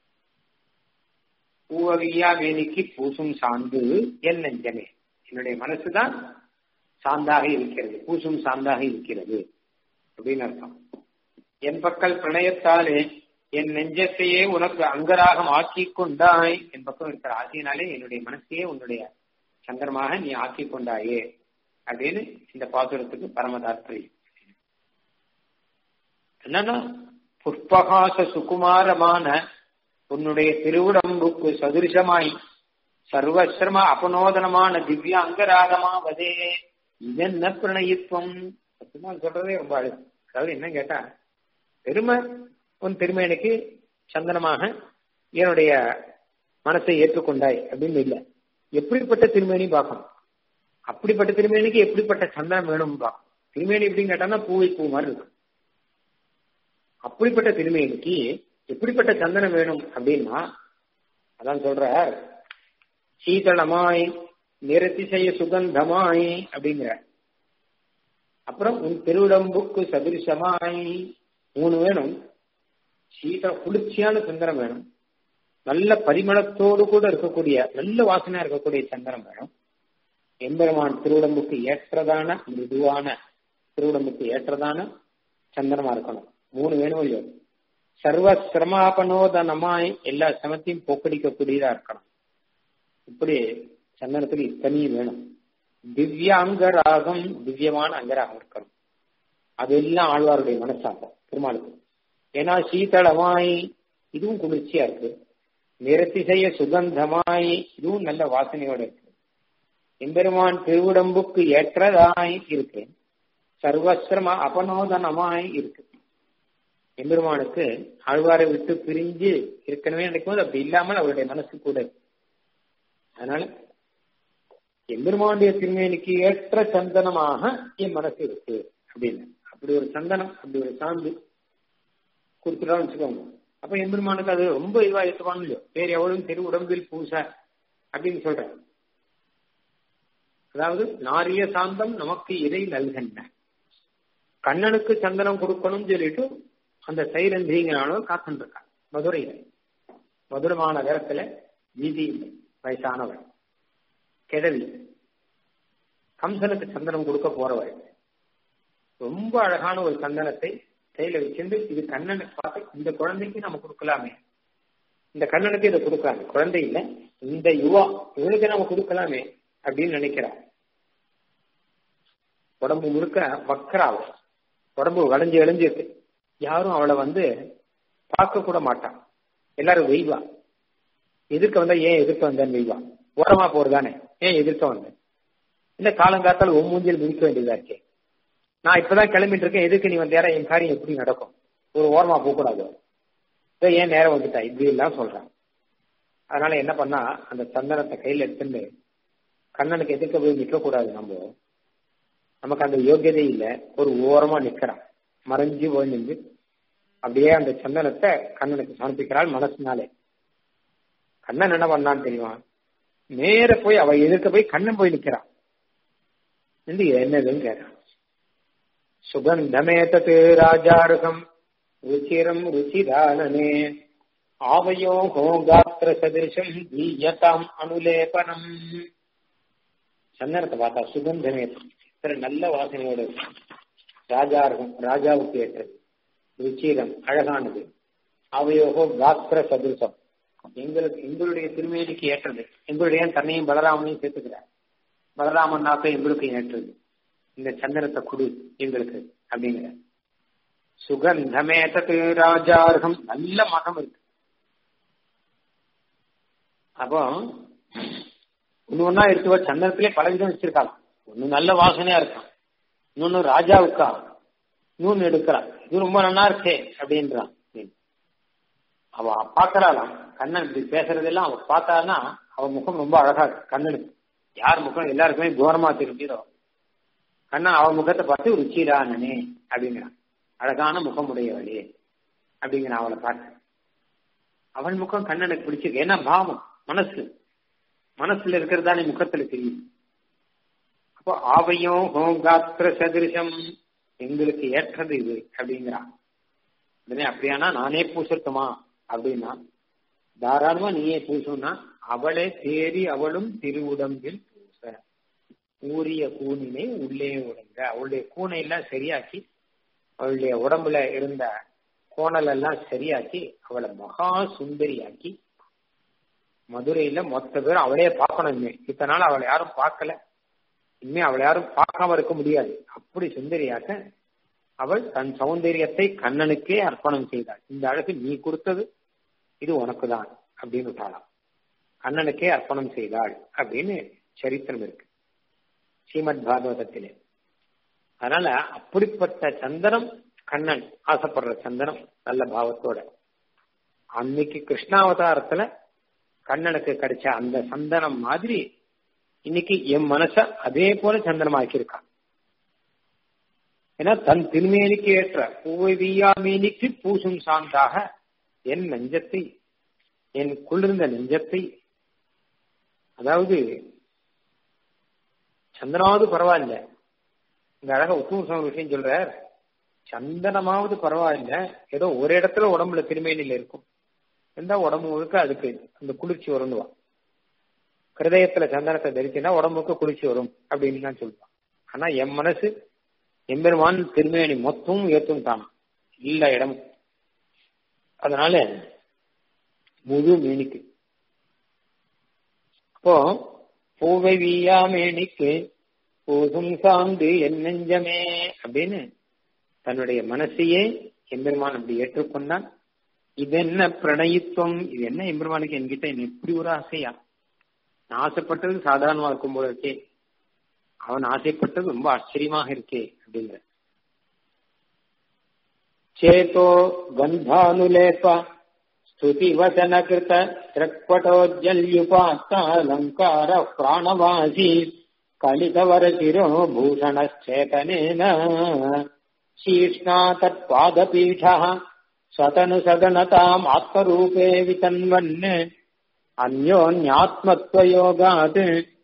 பூவவியா மேனிக்கு பூசும் சாந்து என் நெஞ்சமே என்னுடைய மனசுதான் சாந்தாக இருக்கிறது பூசும் சாந்தாக இருக்கிறது அப்படின்னு அர்த்தம் என் பக்கல் பிரணயத்தாலே என் நெஞ்சத்தையே உனக்கு அங்கராகம் ஆக்கி கொண்டாய் என் பக்கம் இருக்கிற ஆசையினாலே என்னுடைய மனசையே உன்னுடைய சந்திரமாக நீ ஆக்கி கொண்டாயே அப்படின்னு இந்த பாசுரத்துக்கு பரம தாத்பரியம் என்னன்னா புஷ்பகாச சுகுமாரமான உன்னுடைய திருவுடம்புக்கு சதுரிசமாய் சர்வசிரம அபநோதனமான திவ்ய அங்கராகமாவதே இதென்ன பிரணயித்துவம் சத்தியமால் சொல்றதே ரொம்ப அழகு அதாவது என்ன கேட்டா பெருமை உன் பெருமையனுக்கு சந்தனமாக என்னுடைய மனசை ஏற்றுக்கொண்டாய் அப்படின்னு இல்லை எப்படிப்பட்ட திருமேனி பார்க்கணும் அப்படிப்பட்ட திருமேனிக்கு எப்படிப்பட்ட சந்தனம் வேணும் பார்க்கணும் திருமேனி எப்படின்னு கேட்டான்னா பூவை பூ மாதிரி இருக்கும் அப்படிப்பட்ட திருமேனிக்கு எப்படிப்பட்ட சந்தனம் வேணும் அப்படின்னா அதான் சொல்ற சீதளமாய் நிறத்திசைய சுகந்தமாய் அப்படிங்கிற அப்புறம் உன் திருவிடம்புக்கு சதுரிசமாய் மூணு வேணும் சீத குளிர்ச்சியான சந்திரம் வேணும் நல்ல பரிமளத்தோடு கூட இருக்கக்கூடிய நல்ல வாசனையா இருக்கக்கூடிய சந்திரம் வேணும் எம்பெருமான் திருவிடம்புக்கு ஏற்றதான மிருதுவான திருவிடம்புக்கு ஏற்றதான சந்திரமா இருக்கணும் மூணு வேணும் இல்லையோ சர்வ சிரமாபனோதனமாய் எல்லா சிரமத்தையும் போக்கடிக்கக்கூடியதா இருக்கணும் இப்படி சந்தனத்துக்கு இத்தனையும் வேணும் திவ்ய அங்கராகம் திவ்யமான அங்கராகம் இருக்கணும் அது எல்லாம் ஆழ்வாருடைய மனசாகும் பெருமாளுக்கு ஏன்னா சீதளமாய் இதுவும் குளிர்ச்சியா இருக்கு நிறத்திசைய சுகந்தமாய் இதுவும் நல்ல வாசனையோட இருக்கு எம்பெருமான் திருவுடம்புக்கு ஏற்றதாய் இருக்கு சர்வசிரம அபநோதனமாய் இருக்கு எம்பெருமானுக்கு ஆழ்வாரை விட்டு பிரிஞ்சு இருக்கணுமே நினைக்கும் போது அப்படி இல்லாமல் அவருடைய மனசு கூட இருக்கு அதனால எம்பெருமானுடைய திருமேனிக்கு ஏற்ற சந்தனமாக என் மனசு இருக்கு அப்படின்னு அப்படி ஒரு சந்தனம் அப்படி ஒரு சாந்து கொடுத்துட்டான்னு வச்சுக்கோங்க அப்ப எம்பெருமானுக்கு அது ரொம்ப இதுவா ஏற்றுவாங்க இல்லையோ வேற எவ்வளவு தெரு உடம்பில் பூச அப்படின்னு சொல்றேன் அதாவது நாரிய சாந்தம் நமக்கு இதை நல்கன்ன கண்ணனுக்கு சந்தனம் கொடுக்கணும்னு சொல்லிட்டு அந்த சைரந்திரிங்கனாலும் காத்துட்டு இருக்கான் மதுரையில மதுரை மாநகரத்துல வீதி வயசானவர் கிழவி கம்சனுக்கு சந்தனம் கொடுக்க போறவர் ரொம்ப அழகான ஒரு சந்தனத்தை கையில வச்சிருந்து இது கண்ணனுக்கு பார்த்து இந்த குழந்தைக்கு நம்ம கொடுக்கலாமே இந்த கண்ணனுக்கு இதை கொடுக்கலாமே குழந்தை இல்ல இந்த யுவா இவனுக்கு நம்ம கொடுக்கலாமே அப்படின்னு நினைக்கிறார் உடம்பு முழுக்க வக்கராவ உடம்பு வளைஞ்சு இழைஞ்சு இருக்கு யாரும் அவளை வந்து பார்க்க கூட மாட்டான் எல்லாரும் வெய்வா எதிர்க்க வந்தா ஏன் எதிர்க்க வந்தேன்னு வெய்வா ஓரமா போறதானே ஏன் எதிர்க்க வந்தேன் இல்ல காலங்காத்தால் ஒம்மூஞ்சில் மிதிக்க வேண்டியதா இருக்கே நான் இப்பதான் கிளம்பிட்டு இருக்கேன் எதுக்கு நீ வந்தியாரா என் காரியம் எப்படி நடக்கும் ஒரு ஓரமா போகக்கூடாது ஏன் நேரம் வந்துட்டா இப்படி எல்லாம் சொல்றான் அதனால என்ன பண்ணா அந்த சந்தனத்தை கையில எடுத்துட்டு கண்ணனுக்கு எதிர்க்க போய் நிக்க கூடாது நம்ம நமக்கு அந்த யோகியதை இல்ல ஒரு ஓரமா நிக்கிறான் மறைஞ்சு போய் நின்று அப்படியே அந்த சந்தனத்தை கண்ணனுக்கு சமர்ப்பிக்கிறாள் மனசுனாலே கண்ணன் என்ன பண்ணான்னு தெரியுமா நேர போய் அவ எதிர்க்க போய் கண்ணன் போய் நிக்கிறான் இது என்னதுன்னு கேட்டான் சுகந்தமேதத் ராஜாருகம் ருச்சிரம் ருச்சிதானனே ஆவயோகோ காத்திர சதிருஷம் தீயதாம் அனுலேபனம் சந்தனத்தை பார்த்தா சுகந்தமேதம் நல்ல வாசனையோடு ராஜாருகம் ராஜாவுக்கு ஏற்றது ருச்சிரம் அழகானது அவையோகோ காத்திர சதுருஷம் எங்களுக்கு எங்களுடைய திருமேனிக்கு ஏற்றது எங்களுடைய தன்னையும் பலராமனையும் சேர்த்துக்கிறார் பலராமன் நாக்க எங்களுக்கு ஏற்றது இந்த சந்திரத்தை குடு எங்களுக்கு அப்படிங்கிற சுகந்தமேதத்து ராஜார்கம் நல்ல மகம் இருக்கு அப்போ ஒண்ணு ஒன்னா எடுத்து வச்சு சந்தனத்திலே பல விதம் வச்சிருக்காங்க ஒண்ணு நல்ல வாசனையா இருக்கான் இன்னொன்னு ராஜாவுக்கா இன்னொன்னு எடுக்கிறான் இது ரொம்ப நல்லா இருக்கே அப்படின்றான் அவ பாக்குறாளாம் கண்ணன் இப்படி பேசுறதெல்லாம் அவ பார்த்தான்னா அவ முகம் ரொம்ப அழகா இருக்கு கண்ணனுக்கு யார் முகம் எல்லாருக்குமே கோரமா திரும்பிதோ கண்ணன் அவ முகத்தை பார்த்து ருச்சிரானனே அப்படிங்கிறான் அழகான முகமுடையவளே அப்படிங்கிறான் அவளை பார்த்து அவன் முகம் கண்ணனுக்கு பிடிச்சிருக்கு ஏன்னா பாவம் மனசு மனசுல இருக்கிறது தானே முகத்துல தெரியும் அப்போ ஆவையும் ஹோங்காத்திர சதிருஷம் எங்களுக்கு ஏற்றது இது அப்படிங்கிறான் உடனே அப்படியானா நானே பூசட்டுமா அப்படின்னா தாராளமா நீயே பூசுனா அவளே தேறி அவளும் திருவுடம்பில் பூச ஊரிய கூனினை உள்ளே உடங்க அவளுடைய கூனை எல்லாம் சரியாக்கி அவளுடைய உடம்புல இருந்த கோணல் எல்லாம் சரியாக்கி அவளை மகா சுந்தரியாக்கி மதுரையில மொத்த பேரும் அவளே பார்க்கணும் இனிமே இத்தனால அவளை யாரும் பார்க்கல இனிமே அவளை யாரும் பார்க்காம இருக்க முடியாது அப்படி சுந்தரியாக்க அவள் தன் சௌந்தரியத்தை கண்ணனுக்கே அர்ப்பணம் செய்தாள் இந்த அழகு நீ கொடுத்தது இது உனக்கு தான் அப்படின்னு விட்டாளாம் கண்ணனுக்கே அர்ப்பணம் செய்தாள் அப்படின்னு சரித்திரம் இருக்கு ஸ்ரீமத் பாகவதத்திலே அதனால அப்படிப்பட்ட சந்தனம் கண்ணன் ஆசைப்படுற சந்தனம் நல்ல பாவத்தோட அன்னைக்கு கிருஷ்ணாவதாரத்துல கண்ணனுக்கு கிடைச்ச அந்த சந்தனம் மாதிரி இன்னைக்கு என் மனச அதே போல சந்தனமாக்கியிருக்கான் ஏன்னா தன் திருமேனிக்கு ஏற்ற பூவை வீயாமேனிக்கு பூசும் சான்றாக என் நெஞ்சத்தை என் குளிர்ந்த நெஞ்சத்தை அதாவது சந்தனாவது பரவாயில்ல இந்த அழக உத்தம விஷயம் சொல்றார் சந்தனமாவது பரவாயில்ல ஏதோ ஒரு இடத்துல உடம்புல திருமேனில இருக்கும் எந்த உடம்பு முழுக்க அதுக்கு அந்த குளிர்ச்சி வரும்னுவான் ஹிருதயத்துல சந்தனத்தை தரிச்சுன்னா உடம்புக்கு குளிர்ச்சி வரும் அப்படின்னு தான் சொல்லுவான் ஆனா என் மனசு எம்பெருமான் திருமேனி மொத்தமும் ஏற்றும் தானா இல்ல இடம் அதனால முழு மேனிக்கு அப்போ பூவை வீயா மேனிக்கு போதும் சார்ந்து என் நெஞ்சமே அப்படின்னு தன்னுடைய மனசையே எம்பெருமான் அப்படி ஏற்றுக்கொண்டான் இது என்ன பிரணயித்துவம் இது என்ன எம்பெருமானுக்கு என்கிட்ட என்ன எப்படி ஒரு ஆசையா நான் ஆசைப்பட்டது சாதாரணமா இருக்கும் போல இருக்கே அவன் ஆசைப்பட்டது ரொம்ப ஆச்சரியமாக இருக்கே அப்படிங்கிற சேதோ கந்தானுலேப ஸ்துதி வசன கிருத திரக்பட்டோஜல்யுபாத்தாலங்கார பிராணவாசி கலிதவர சிரோ பூஷணச்சேதனேன शीर्ष्णा तत्पादपीठः सतनु सदनताम् आत्मरूपे वितन्वन् अन्योन्यात्मत्वयोगात्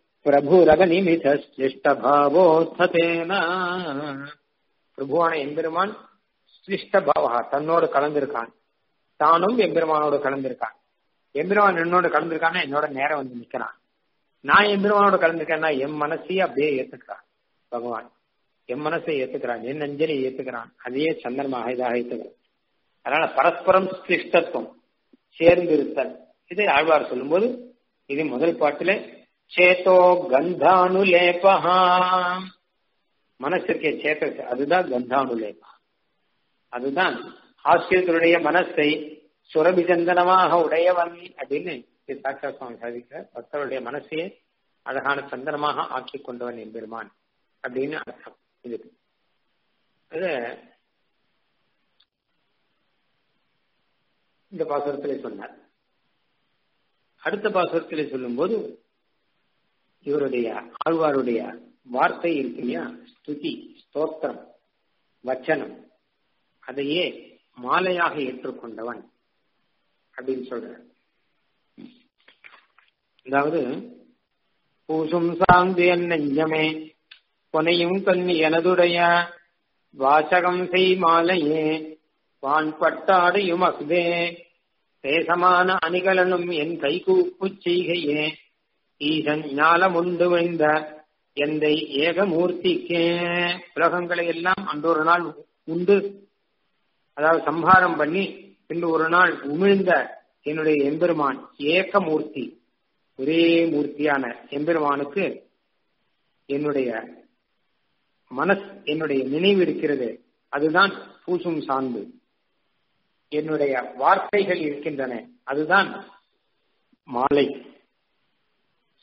பிரபுரகநிமிதஸ்லிஷ்டபாவோத்தேன பிரபுவான எம்பெருமான் ஸ்லிஷ்டபாவா தன்னோடு கலந்திருக்கான் தானும் எம்பெருமானோடு கலந்திருக்கான் எம்பெருமான் என்னோட கலந்திருக்கான்னா என்னோட நேரம் வந்து நிக்கிறான் நான் எம்பெருமானோட கலந்திருக்கேன்னா என் மனசையே அப்படியே ஏத்துக்கிறான் பகவான் என் மனசை ஏத்துக்கிறான் என் அஞ்சலி ஏத்துக்கிறான் அதையே சந்தனமாக இதாக ஏத்துக்கிறான் அதனால பரஸ்பரம் சிருஷ்டத்துவம் சேர்ந்து இருத்தல் இதை ஆழ்வார் சொல்லும்போது இது முதல் பாட்டில சேத்தோ கந்தானுலேபா மனசிற்கே சேத்த அதுதான் கந்தானுலேபா அதுதான் ஆசிரியர்களுடைய மனசை சுரபி சந்தனமாக உடையவன் அப்படின்னு சாட்சா சுவாமி சாதிக்கிற பக்தருடைய மனசையே அழகான சந்தனமாக ஆக்கி கொண்டவன் எம்பெருமான் அப்படின்னு அர்த்தம் இதுக்கு அது இந்த பாசுரத்திலே சொன்னார் அடுத்த பாசுரத்திலே சொல்லும்போது இவருடைய ஆழ்வாருடைய வார்த்தை இருக்கு இல்லையா ஸ்துதி ஸ்தோத்திரம் வச்சனம் அதையே மாலையாக ஏற்றுக்கொண்டவன் அப்படின்னு சொல்ற அதாவது பூசும் சாந்து என் நெஞ்சமே பொனையும் கண்ணி எனதுடைய வாசகம் செய் மாலையே வான் பட்டாடையும் அகுதே தேசமான அணிகலனும் என் கைகூப்பு செய்கையே ஈசன் ஞாலமுண்டு விழுந்த எந்தை ஏகமூர்த்திக்கே உலகங்களை எல்லாம் அன்றொரு நாள் உண்டு அதாவது சம்ஹாரம் பண்ணி இன்று ஒரு நாள் உமிழ்ந்த என்னுடைய எம்பெருமான் ஏகமூர்த்தி ஒரே மூர்த்தியான எம்பெருமானுக்கு என்னுடைய மனஸ் என்னுடைய நினைவு இருக்கிறது அதுதான் பூசும் சார்ந்து என்னுடைய வார்த்தைகள் இருக்கின்றன அதுதான் மாலை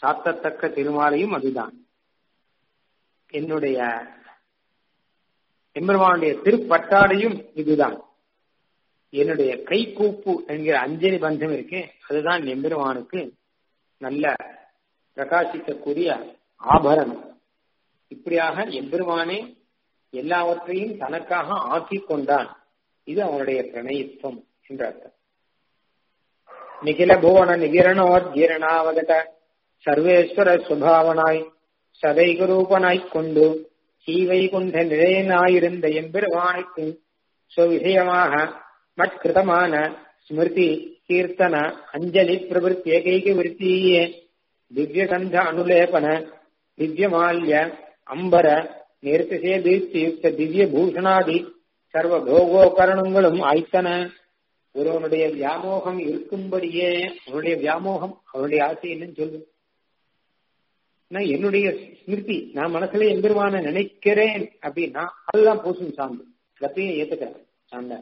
சாத்தத்தக்க திருமாலையும் அதுதான் என்னுடைய எம்பெருமானுடைய திருப்பட்டாடையும் இதுதான் என்னுடைய கைகூப்பு என்கிற அஞ்சலி பந்தம் இருக்கே அதுதான் எம்பெருமானுக்கு நல்ல பிரகாசிக்கக்கூடிய ஆபரணம் இப்படியாக எம்பெருமானே எல்லாவற்றையும் தனக்காக ஆக்கி கொண்டான் இது அவனுடைய பிரணயத்துவம் என்ற அர்த்தம் நிகில புவன நிகிரணோத்கீரணாவகத சர்வேஸ்வர சுபாவனாய் சதைகுரூபனாய்க் கொண்டு சீவை கொண்ட நிலையனாயிருந்த எம்பெருமானுக்கு சுவிஷயமாக மற்கிருதமான ஸ்மிருதி கீர்த்தன அஞ்சலி பிரவருத்தி ஏகைக விருத்தியே திவ்யகந்த அனுலேபன திவ்யமால்ய அம்பர நேர்த்திசே தீர்த்தியுக்த திவ்ய பூஷணாதி சர்வ போகோகரணங்களும் ஆய்த்தன ஒருவனுடைய வியாமோகம் இருக்கும்படியே அவனுடைய வியாமோகம் அவனுடைய ஆசை என்னன்னு சொல்லு நான் என்னுடைய ஸ்மிருதி நான் மனசுல எம்பெருமான நினைக்கிறேன் அப்படின்னா அதுதான் பூசும் சாந்து கத்தையும் ஏத்துக்கிறேன் சாந்த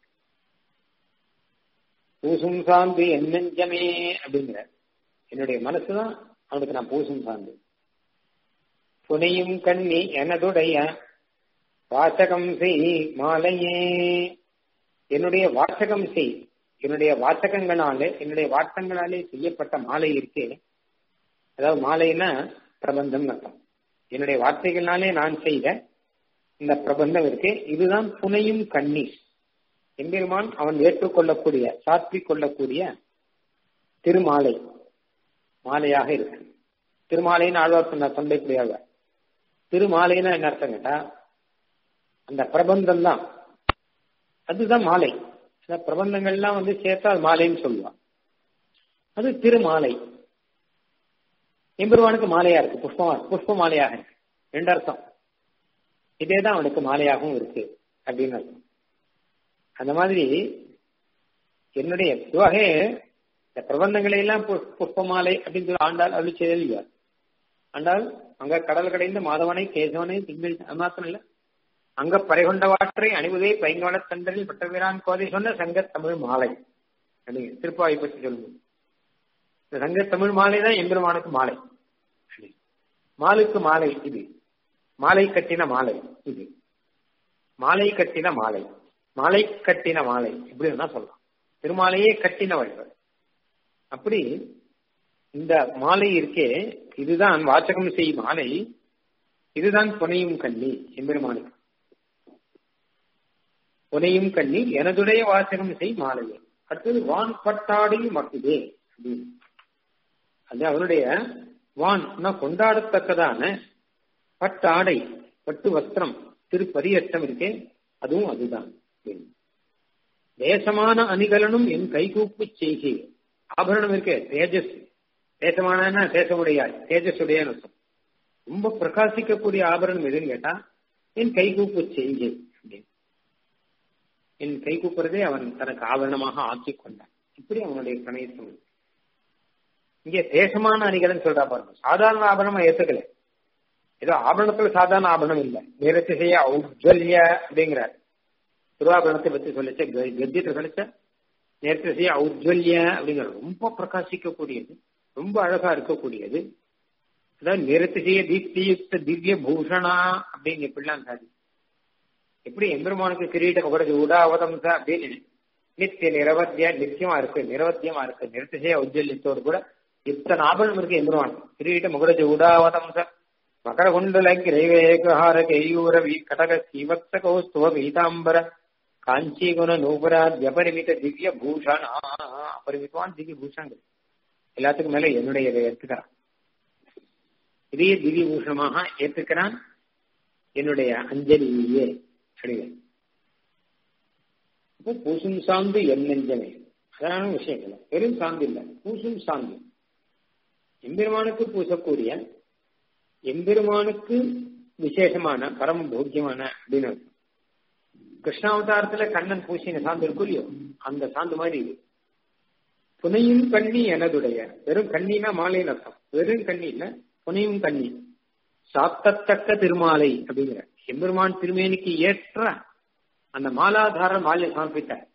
பூசும் சாந்து என் நெஞ்சமே அப்படிங்கிற என்னுடைய மனசுதான் அவனுக்கு நான் பூசும் சாந்து புனையும் கண்ணி எனதுடைய வாசகம் செய் மாலையே என்னுடைய வாசகம் செய் என்னுடைய வாசகங்களாலே என்னுடைய வார்த்தங்களாலே செய்யப்பட்ட மாலை இருக்கே அதாவது மாலைன்னா பிரபந்தம் அர்த்தம் என்னுடைய வார்த்தைகளாலே நான் செய்த இந்த பிரபந்தம் இருக்கே இதுதான் புனையும் கண்ணீர் எம்பெருமான் அவன் ஏற்றுக்கொள்ளக்கூடிய சாற்றிக் கொள்ளக்கூடிய திருமாலை மாலையாக இருக்கு திருமாலைன்னு ஆழ்வார் சொன்ன தொண்டைக்குடியாக திருமாலைன்னா என்ன அர்த்தம் கேட்டா அந்த பிரபந்தம் தான் அதுதான் மாலை சில பிரபந்தங்கள்லாம் வந்து சேர்த்தா அது மாலைன்னு சொல்லுவான் அது திருமாலை எம்பெருமானுக்கு மாலையா இருக்கு புஷ்பமா புஷ்ப மாலையாக இருக்கு ரெண்டு அர்த்தம் இதேதான் அவனுக்கு மாலையாகவும் இருக்கு அப்படின்னு அர்த்தம் அந்த மாதிரி என்னுடைய பொதுவாக இந்த பிரபந்தங்களை எல்லாம் புஷ்ப மாலை அப்படின்னு சொல்லி ஆண்டாள் அருள் செய்தியார் ஆண்டாள் அங்க கடல் கடைந்த மாதவனை கேசவனை திங்கள் அது மாத்திரம் இல்ல அங்க பறைகொண்ட வாற்றை அணிவதே பைங்கவள தண்டரில் பட்டவீரான் கோதை சொன்ன சங்க தமிழ் மாலை அப்படிங்க திருப்பாவை பற்றி சொல்லுங்க இந்த சங்க தமிழ் மாலை தான் எம்பெருமானுக்கு மாலை மாலுக்கு மாலை இது மாலை கட்டின மாலை இது மாலை கட்டின மாலை மாலை கட்டின மாலை இப்படி வேணா சொல்லலாம் திருமாலையே கட்டினவள் அப்படி இந்த மாலை இருக்கே இதுதான் வாசகம் செய் மாலை இதுதான் புனையும் கண்ணி எம்பெருமானுக்கு புனையும் கண்ணி எனதுடைய வாசகம் செய் மாலையே அடுத்தது வான் பட்டாடையும் மட்டுதே அப்படின்னு அது அவருடைய வான் கொண்டாடத்தக்கதான பட்டாடை பட்டு வஸ்திரம் திருப்பரியட்டம் இருக்கே அதுவும் அதுதான் தேசமான அணிகலனும் என் கைகூப்பு செய்கை ஆபரணம் இருக்கே தேஜஸ் தேசமான தேசமுடையாய் தேஜஸுடைய அர்த்தம் ரொம்ப பிரகாசிக்கக்கூடிய ஆபரணம் எதுன்னு கேட்டா என் கைகூப்பு செய்கை அப்படின்னு என் கைகூப்புறதே அவன் தனக்கு ஆபரணமாக ஆக்கிக் கொண்டான் இப்படி அவனுடைய பிரணயத்தம் இங்கே தேசமான அணிகலன் சொல்றா பாருங்க சாதாரண ஆபரணமா ஏத்துக்கல ஏதோ ஆபரணத்துல சாதாரண ஆபரணம் இல்ல நேரத்தை செய்ய ஔஜ்வல்ய அப்படிங்கிறார் திருவாபரணத்தை பத்தி சொல்லிச்ச கத்தியத்தை சொல்லிச்ச நேரத்தை செய்ய ஔஜ்வல்ய அப்படிங்கிற ரொம்ப பிரகாசிக்கக்கூடியது ரொம்ப அழகா இருக்கக்கூடியது அதாவது நிறத்து செய்ய தீப்தியுக்த திவ்ய பூஷணா அப்படின்னு எப்படிலாம் சாதி எப்படி எம்பெருமானுக்கு கிரீட உடது உடாவதம்ச அப்படின்னு நித்திய நிரவத்திய நித்தியமா இருக்கு நிரவத்தியமா இருக்கு நிறுத்த செய்ய உஜ்ஜல்யத்தோடு கூட இத்தனை ஆபரணம் இருக்கு எம்பெருமான் கிரீட முகரஜ உடாவதம்ச மகர குண்டல கிரைவேகஹார கேயூர வி கடக சீவத்ச கௌஸ்துவ பீதாம்பர காஞ்சி குண நூபராத் அபரிமித திவ்ய பூஷணா அபரிமிதமான திவ்ய பூஷங்கள் எல்லாத்துக்கும் மேல என்னுடைய இதை ஏற்றுக்கிறான் இதே திவ்ய பூஷணமாக ஏற்றுக்கிறான் என்னுடைய அஞ்சலியே அடிகள் இப்போ பூசும் சாந்து என் நெஞ்சமே அதான விஷயங்கள் வெறும் சாந்து இல்லை பூசும் சாந்து எம்பெருமானுக்கு பூசக்கூடிய எம்பெருமானுக்கு விசேஷமான பரம போக்கியமான அப்படின்னு கிருஷ்ணாவதாரத்துல கண்ணன் பூசின சாந்து இருக்கும் இல்லையோ அந்த சாந்து மாதிரி இது புனையும் கண்ணி எனதுடைய வெறும் கண்ணினா மாலைன்னு அர்த்தம் வெறும் கண்ணி இல்ல புனையும் கண்ணி சாத்தத்தக்க திருமாலை அப்படிங்கிற எம்பெருமான் திருமேனிக்கு ஏற்ற அந்த மாலாதார மாலை சமர்ப்பித்தார்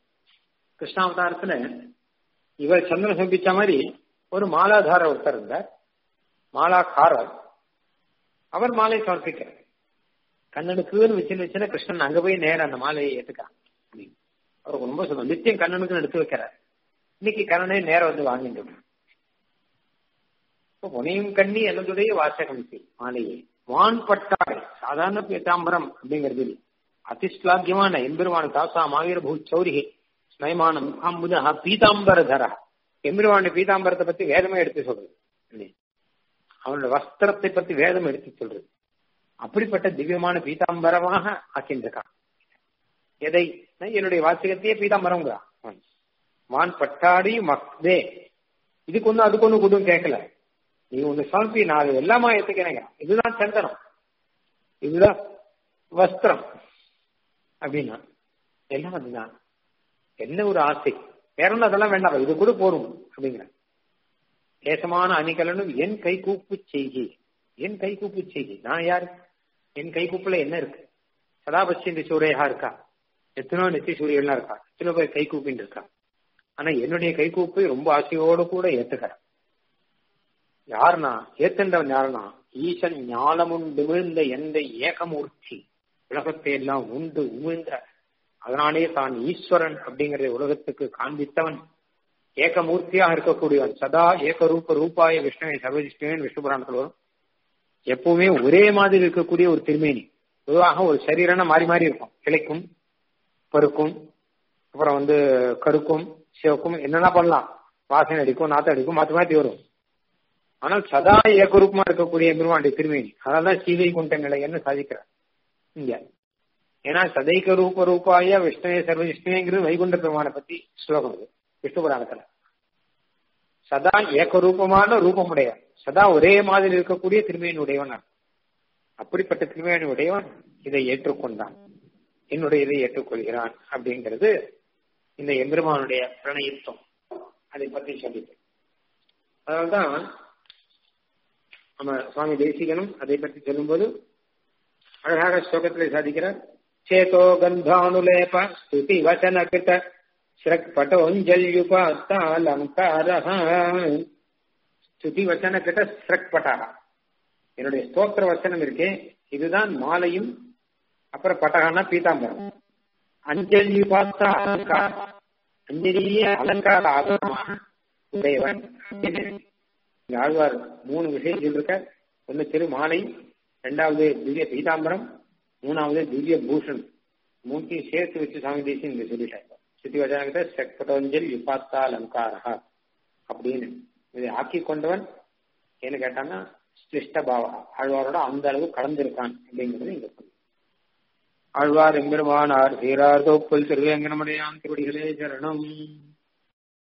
கிருஷ்ணாவதாரத்துல இவர் சந்திரன் சமர்ப்பிச்ச மாதிரி ஒரு மாலாதார ஒருத்தர் இருந்தார் மாலாக்காரர் அவர் மாலை சமர்ப்பிக்கிறார் கண்ணனுக்குன்னு வச்சுன்னு வச்சுன்னா கிருஷ்ணன் அங்க போய் நேரம் அந்த மாலையை ஏத்துக்கிறான் அவருக்கு ரொம்ப சொல்லுவோம் நித்தியம் கண்ணனுக்கு எடுத்து வைக்கிறார் இன்னைக்கு கண்ணனே நேரம் வந்து வாங்கிட்டு இப்போ புனையும் கண்ணி என்னதுடைய வாசகம் மாலையை வான் பட்டாடை சாதாரண பீதாம்பரம் அப்படிங்கிறது இல்லை அதிஸ்லாக்கியமான எம்பெருமான தாசா மாவீர பூ சௌரிகை ஸ்மயமானம் அம்புதா பீதாம்பரதரா எம்பெருமான பீதாம்பரத்தை பத்தி வேதமே எடுத்து சொல்றது அவனோட வஸ்திரத்தை பத்தி வேதம் எடுத்து சொல்றது அப்படிப்பட்ட திவ்யமான பீதாம்பரமாக ஆக்கின்றிருக்கான் எதை என்னுடைய வாசகத்தையே பீதாம்பரம்ங்கிறான் வான் பட்டாடி மக்தே இதுக்கு ஒண்ணு அதுக்கு ஒண்ணு குடும் கேட்கல நீ ஒண்ணு சமர்ப்பி நான் அது எல்லாமா ஏத்துக்கிறேங்க இதுதான் சந்தனம் இதுதான் வஸ்திரம் அப்படின்னா எல்லாம் அதுதான் என்ன ஒரு ஆசை வேற ஒன்றும் அதெல்லாம் வேண்டாம் இது கூட போரும் அப்படிங்கிற தேசமான அணிகலனும் என் கை கூப்பு செய்கி என் கை கூப்பு செய்கி நான் யாரு என் கை கூப்புல என்ன இருக்கு சதாபட்சி சூரியகா இருக்கா எத்தனோ நித்திய சூரியன்லாம் இருக்கா எத்தனோ பேர் கை கூப்பின்னு இருக்கா ஆனா என்னுடைய கை கூப்பை ரொம்ப ஆசையோடு கூட ஏத்துக்கிறேன் யாருனா ஏத்துன்றவன் யாருனா ஈசன் ஞானமுண்டு விழுந்த எந்த ஏகமூர்த்தி உலகத்தை எல்லாம் உண்டு உமிழ்ந்த அதனாலே தான் ஈஸ்வரன் அப்படிங்கறத உலகத்துக்கு காண்பித்தவன் ஏகமூர்த்தியாக இருக்கக்கூடியவன் சதா ஏகரூப ரூபாய விஷ்ணுவை சர்வதிஷ்ணுவன் விஷ்ணு புராணத்தில் வரும் எப்பவுமே ஒரே மாதிரி இருக்கக்கூடிய ஒரு திருமேனி பொதுவாக ஒரு சரீரம்னா மாறி மாறி இருக்கும் கிளைக்கும் பருக்கும் அப்புறம் வந்து கருக்கும் சிவக்கும் என்னென்ன பண்ணலாம் வாசனை அடிக்கும் நாத்தம் அடிக்கும் மாற்றி மாற்றி வரும் ஆனால் சதா ஏகரூபமா இருக்கக்கூடிய பெருமாண்டி திருமேனி அதனால்தான் சீதை குண்ட நிலையன்னு சாதிக்கிறார் இங்க ஏன்னா சதைக்க ரூப ரூபாய விஷ்ணுவே சர்வ விஷ்ணுவேங்கிறது வைகுண்ட பெருமானை பத்தி ஸ்லோகம் இது விஷ்ணு புராணத்துல சதா ஏகரூபமான ரூபமுடைய சதா ஒரே மாதிரி இருக்கக்கூடிய திருமேனி உடையவன் அப்படிப்பட்ட திருமேனி உடையவன் இதை ஏற்றுக்கொண்டான் என்னுடைய இதை ஏற்றுக்கொள்கிறான் அப்படிங்கிறது இந்த எம்பெருமானுடைய பிரணயித்தம் அதை பற்றி சொல்லிட்டு அதனால்தான் நம்ம சுவாமி தேசிகனும் அதை பற்றி சொல்லும்போது அழகாக ஸ்லோகத்தில் சாதிக்கிறார் சேதோ கந்தானுலேப ஸ்துதி வச்சன கிட்ட ஸ்ரக் பட்டோஞ்சல்யுபாத்தாலங்கார ஸ்துதி வச்சன கிட்ட ஸ்ரக் பட்டாரா என்னுடைய ஸ்தோத்திர வச்சனம் இருக்கே இதுதான் மாலையும் அப்புறம் பட்டகானா பீதாம்பரம் அஞ்சலி பார்த்தா அஞ்சலியே அலங்கார ஆபரணமாக உடையவன் ஆழ்வார் மூணு விஷயம் சொல்லிருக்க ஒன்னு திரு மாலை ரெண்டாவது திவ்ய பீதாம்பரம் மூணாவது திவ்ய பூஷன் மூர்த்தியும் சேர்த்து வச்சு சாமி தேசி இங்க சொல்லிட்டாங்க சுத்தி வச்சாங்கிட்ட செக்பட்டோஞ்சல் விபாத்தா அலங்காரா அப்படின்னு இதை ஆக்கி கொண்டவன் என்ன கேட்டான்னா ஸ்லிஷ்ட பாவா ஆழ்வாரோட அந்த அளவு கலந்திருக்கான் அப்படிங்கிறது இங்க சொல்லு ஆழ்வார் எம்பெருமானார் சீரார் தோப்புல் திருவேங்கனமுடையான் திருவடிகளே சரணம்